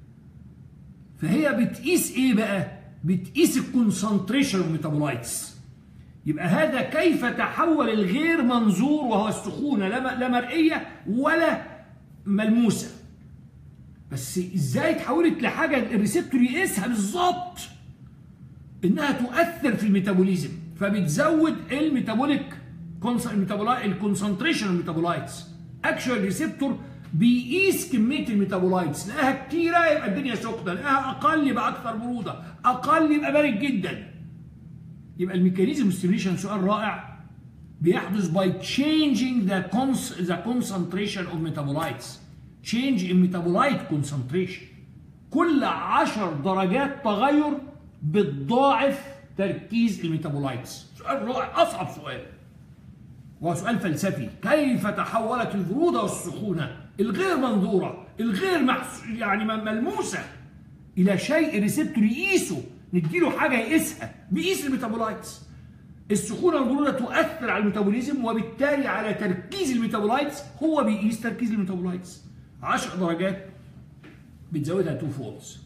فهي بتقيس ايه بقى بتقيس الكونسنتريشن اوف ميتابولايتس يبقى هذا كيف تحول الغير منظور وهو السخونه لا م- لا مرئيه ولا ملموسه بس ازاي اتحولت لحاجه الريسبتور يقيسها بالظبط انها تؤثر في الميتابوليزم فبتزود الميتابوليك الكونسنتريشن الميتابولايتس اكشوال ريسبتور بيقيس كميه الميتابولايتس لقاها كتيره يبقى الدنيا سخنه لقاها اقل يبقى اكثر بروده اقل يبقى بارد جدا يبقى الميكانيزم ستيميليشن سؤال رائع بيحدث by changing the, cons the concentration of metabolites change in metabolite concentration كل 10 درجات تغير بتضاعف تركيز الميتابولايتس سؤال رائع اصعب سؤال وهو سؤال فلسفي كيف تحولت البروده والسخونه الغير منظوره الغير محس... يعني م- ملموسه الى شيء ريسبتور يقيسه نديله حاجه يقيسها بيقيس الميتابولايتس السخونه والبروده تؤثر على الميتابوليزم وبالتالي على تركيز الميتابولايتس هو بيقيس تركيز الميتابولايتس 10 درجات بتزودها 2 فولز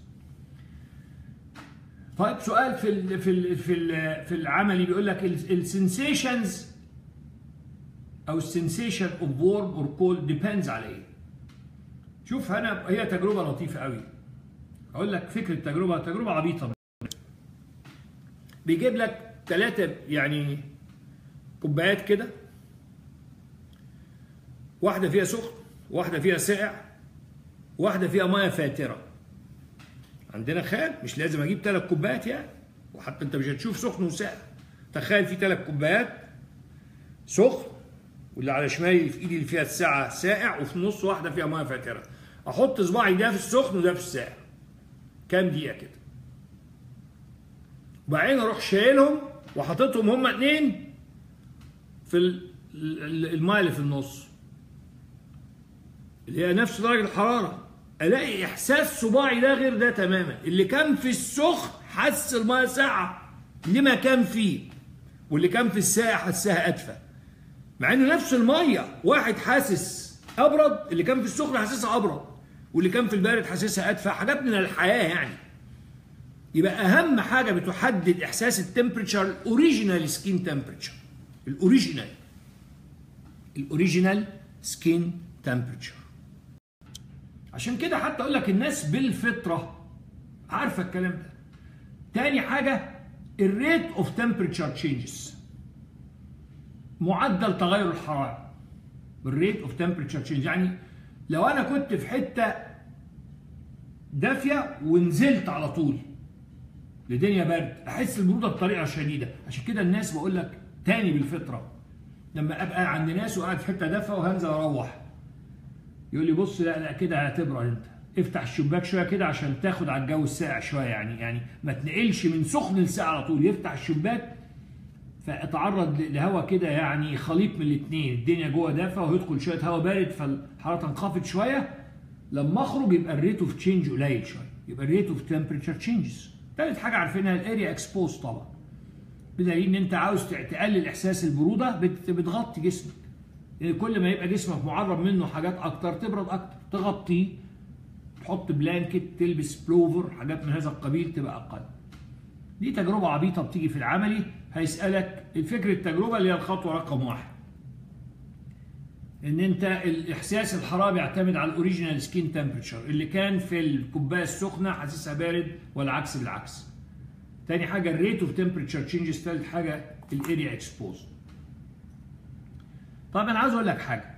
طيب سؤال في ال في ال في ال في العملي بيقول لك السنسيشنز او السنسيشن اوف وورم اور كولد ديبيندز على ايه؟ شوف هنا هي تجربه لطيفه قوي اقول لك فكره تجربه تجربه عبيطه بيجيب لك ثلاثه يعني كوبايات كده واحده فيها سخن واحده فيها ساقع واحده فيها ميه فاتره عندنا خيال مش لازم اجيب ثلاث كوبايات يعني وحتى انت مش هتشوف سخن وساقع تخيل في ثلاث كوبايات سخن واللي على شمالي في ايدي اللي فيها الساعه ساقع وفي النص واحده فيها ميه فاتره احط صباعي ده في السخن وده في الساقع كام دقيقه كده وبعدين اروح شايلهم وحاططهم هما اتنين في ال- ال- الميه اللي في النص اللي هي نفس درجه الحراره الاقي احساس صباعي ده غير ده تماما اللي كان في السخن حس الميه ساقعه لما كان فيه واللي كان في الساقع حسها ادفى مع انه نفس الميه واحد حاسس ابرد اللي كان في السخن حاسسها ابرد واللي كان في البارد حاسسها ادفى حاجات من الحياه يعني يبقى اهم حاجه بتحدد احساس التمبريتشر الاوريجينال سكين تمبريتشر الاوريجينال الاوريجينال سكين تمبريتشر عشان كده حتى اقول لك الناس بالفطره عارفه الكلام ده تاني حاجه الريت اوف تمبريتشر تشينجز معدل تغير الحراره الريت اوف تمبريتشر تشينج يعني لو انا كنت في حته دافيه ونزلت على طول لدنيا برد احس البروده بطريقه شديده عشان كده الناس بقول لك تاني بالفطره لما ابقى عند ناس وقاعد في حته دافيه وهنزل اروح يقول لي بص لا لا كده هتبرد انت افتح الشباك شويه كده عشان تاخد على الجو الساقع شويه يعني يعني ما تنقلش من سخن لساقع على طول يفتح الشباك فاتعرض لهواء كده يعني خليط من الاثنين الدنيا جوه دافئه ويدخل شويه هواء بارد فالحراره تنخفض شويه لما اخرج يبقى الريت اوف تشينج قليل شويه يبقى الريت اوف تمبريتشر تشينجز ثالث حاجه عارفينها الاريا اكسبوز طبعا بدليل ان انت عاوز تقلل احساس البروده بتغطي جسمك يعني كل ما يبقى جسمك معرض منه حاجات اكتر تبرد اكتر تغطيه تحط بلانكت تلبس بلوفر حاجات من هذا القبيل تبقى اقل دي تجربه عبيطه بتيجي في العملي هيسالك الفكر التجربه اللي هي الخطوه رقم واحد ان انت الاحساس الحراره بيعتمد على الاوريجينال سكين تمبريتشر اللي كان في الكوبايه السخنه حاسسها بارد والعكس بالعكس تاني حاجه الريت اوف تمبريتشر تشينجز ثالث حاجه الاريا اكسبوز طب انا عاوز اقول لك حاجه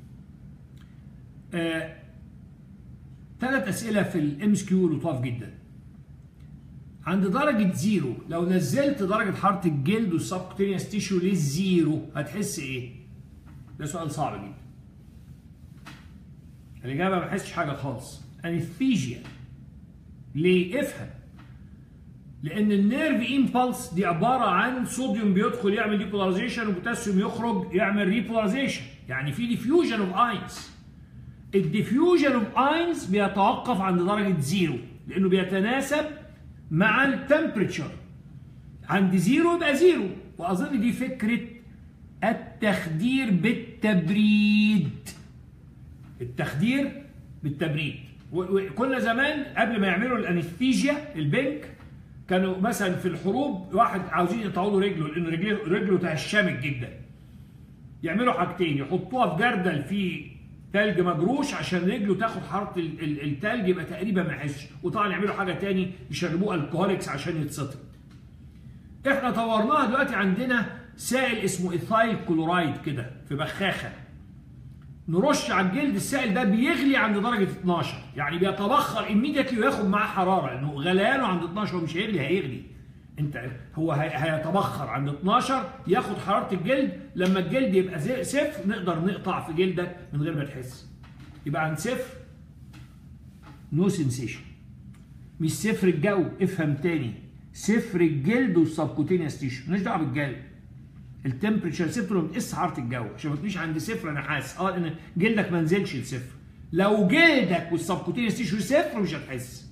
آه، ثلاث اسئله في الام اس كيو لطاف جدا عند درجة زيرو لو نزلت درجة حرارة الجلد والسبكتينيوس تيشو للزيرو هتحس ايه؟ ده سؤال صعب جدا. الإجابة ما بحسش حاجة خالص. انستيجيا. ليه؟ افهم. لأن النيرف امبلس دي عبارة عن صوديوم بيدخل يعمل ديبولاريزيشن وبوتاسيوم يخرج يعمل ريبولاريزيشن. يعني في ديفيوجن اوف اينز. الديفيوجن اوف اينز بيتوقف عند درجة زيرو لأنه بيتناسب مع التمبريتشر عند زيرو يبقى زيرو واظن دي فكره التخدير بالتبريد التخدير بالتبريد وكنا زمان قبل ما يعملوا الانستيجيا البنك كانوا مثلا في الحروب واحد عاوزين يطولوا رجله لان رجله رجله تهشمت جدا يعملوا حاجتين يحطوها في جردل فيه تلج مجروش عشان رجله تاخد حراره التلج يبقى تقريبا ما يحسش وطبعا يعملوا حاجه تاني يشربوه الكهوليكس عشان يتسطر احنا طورناها دلوقتي عندنا سائل اسمه ايثايل كلورايد كده في بخاخه نرش على الجلد السائل ده بيغلي عند درجه 12 يعني بيتبخر ايميديتلي وياخد معاه حراره لانه غليانه عند 12 ومش هيغلي هيغلي انت هو هيتبخر عند 12 ياخد حراره الجلد لما الجلد يبقى صفر نقدر نقطع في جلدك من غير ما تحس يبقى عند صفر نو سنسيشن مش صفر الجو افهم تاني صفر الجلد والسبكوتينيوس تيشو مالناش دعوه بالجلد التمبريتشر صفر وبتقيس حراره الجو عشان ما تقوليش عند صفر انا حاسس اه ان جلدك ما نزلش لصفر لو جلدك والسبكوتينيوس تيشو صفر مش هتحس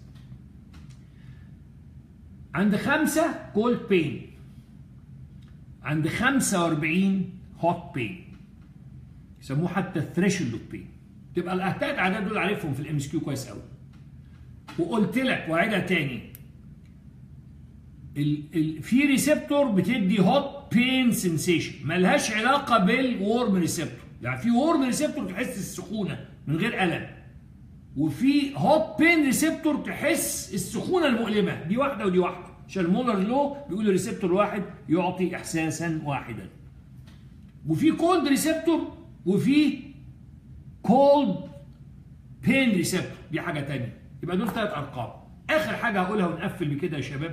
عند خمسة كولد بين عند 45 هوت بين يسموه حتى الثريشولد اوف بين تبقى الثلاث اعداد دول عارفهم في الام اس كيو كويس قوي وقلت لك واعيدها تاني ال ال في ريسبتور بتدي هوت بين سنسيشن ملهاش علاقه بالورم ريسبتور يعني في ورم ريسبتور تحس السخونه من غير الم وفي هوت بين ريسبتور تحس السخونه المؤلمه دي واحده ودي واحده عشان مولر لو بيقول ريسبتور واحد يعطي احساسا واحدا وفي كولد ريسبتور وفي كولد بين ريسبتور دي حاجه ثانيه يبقى دول ثلاث ارقام اخر حاجه هقولها ونقفل بكده يا شباب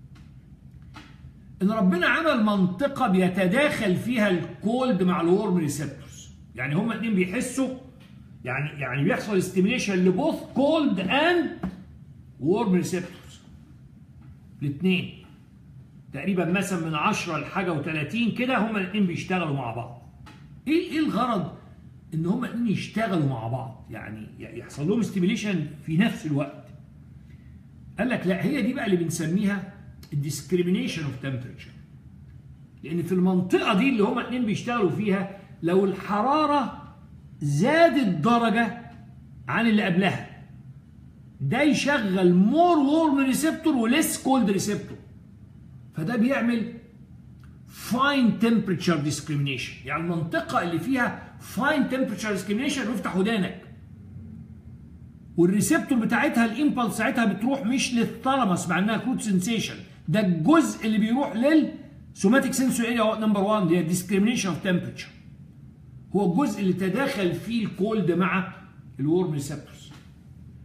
ان ربنا عمل منطقه بيتداخل فيها الكولد مع الورم ريسبتورز يعني هما الاثنين بيحسوا يعني يعني بيحصل استيميليشن لبوث كولد اند وورم ريسبتورز الاثنين تقريبا مثلا من 10 لحاجه و30 كده هما الاثنين بيشتغلوا مع بعض ايه ايه الغرض ان هما الاثنين يشتغلوا مع بعض يعني يحصل لهم استيميليشن في نفس الوقت قال لك لا هي دي بقى اللي بنسميها الديسكريميشن اوف تمبريتشر لان في المنطقه دي اللي هما الاثنين بيشتغلوا فيها لو الحراره زادت درجة عن اللي قبلها ده يشغل مور وورم ريسبتور وليس كولد ريسبتور فده بيعمل فاين تمبريتشر ديسكريميشن يعني المنطقة اللي فيها فاين تمبريتشر ديسكريميشن وافتح ودانك والريسبتور بتاعتها الامبلس بتاعتها بتروح مش للثالاموس مع انها كروت سنسيشن ده الجزء اللي بيروح للسوماتيك سنسوري اريا نمبر 1 اللي هي ديسكريميشن اوف تمبريتشر هو الجزء اللي تداخل فيه الكولد مع الورم ريسبتورز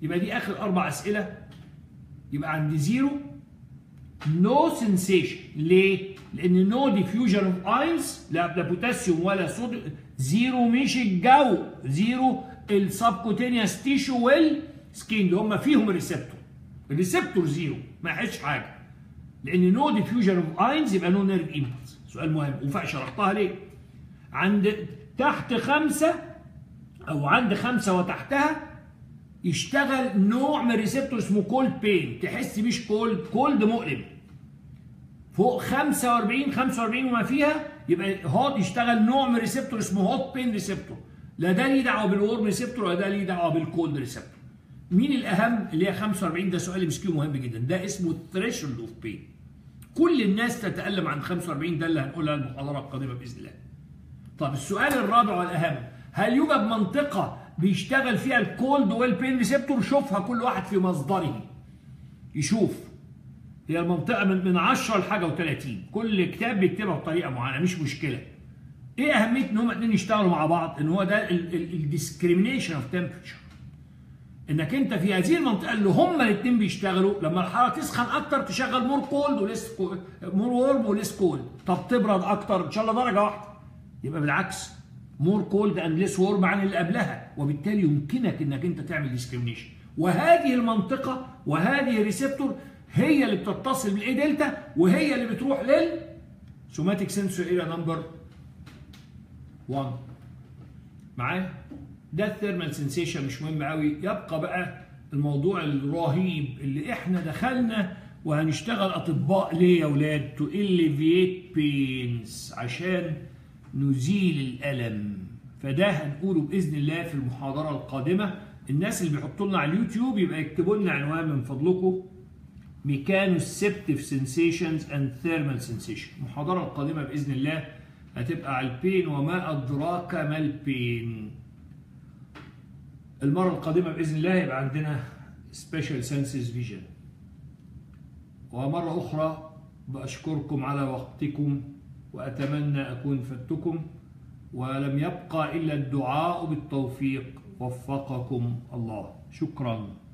يبقى دي اخر اربع اسئله يبقى عندي زيرو نو سنسيشن ليه؟ لان نو ديفيوجن اوف اينز لا لا بوتاسيوم ولا صوديوم زيرو مش الجو زيرو السبكوتينيوس تيشو والسكين اللي هم فيهم الريسبتور الريسبتور زيرو ما يحسش حاجه لان نو ديفيوجن اوف اينز يبقى نو نيرف امبلس سؤال مهم وفاء شرحتها ليه؟ عند تحت خمسه او عند خمسه وتحتها يشتغل نوع من الريسبتور اسمه كولد بين تحس مش كولد كولد مؤلم فوق 45 45 وما فيها يبقى هوت يشتغل نوع من الريسبتور اسمه هوت بين ريسبتور لا ده ليه دعوه بالورم ريسبتور ولا ده ليه دعوه بالكولد ريسبتور مين الاهم اللي هي 45 ده سؤال مسكين مهم جدا ده اسمه الثريشولد اوف بين كل الناس تتالم عن 45 ده اللي هنقولها المحاضره القادمه باذن الله طب السؤال الرابع والاهم هل يوجد منطقه بيشتغل فيها الكولد والبين ريسبتور شوفها كل واحد في مصدره يشوف هي المنطقه من من 10 لحاجه و30 كل كتاب بيكتبها بطريقه معينه مش مشكله ايه اهميه ان هما اتنين يشتغلوا مع بعض ان هو ده الديسكريميشن اوف تمبرتشر انك انت في هذه المنطقه اللي هما الاثنين بيشتغلوا لما الحراره تسخن اكتر تشغل مور كولد وليس مور وورم وليس كولد طب تبرد اكتر ان شاء الله درجه واحده يبقى بالعكس مور كولد اند ليس وورم عن اللي قبلها وبالتالي يمكنك انك انت تعمل ديسكريميشن وهذه المنطقه وهذه الريسبتور هي اللي بتتصل بالاي دلتا وهي اللي بتروح لل سوماتيك سنسور اريا نمبر 1 معايا ده الثيرمال سنسيشن مش مهم قوي يبقى بقى الموضوع الرهيب اللي احنا دخلنا وهنشتغل اطباء ليه يا اولاد تو اليفيت بينز عشان نزيل الالم فده هنقوله باذن الله في المحاضره القادمه الناس اللي بيحطوا لنا على اليوتيوب يبقى يكتبوا لنا عنوان من فضلكم ميكانوسيبتيف سنسيشنز اند ثيرمال سنسيشن المحاضره القادمه باذن الله هتبقى على البين وما ادراك ما البين المره القادمه باذن الله يبقى عندنا سبيشال سنسز فيجن ومره اخرى باشكركم على وقتكم واتمنى اكون فدتكم ولم يبقى الا الدعاء بالتوفيق وفقكم الله شكرا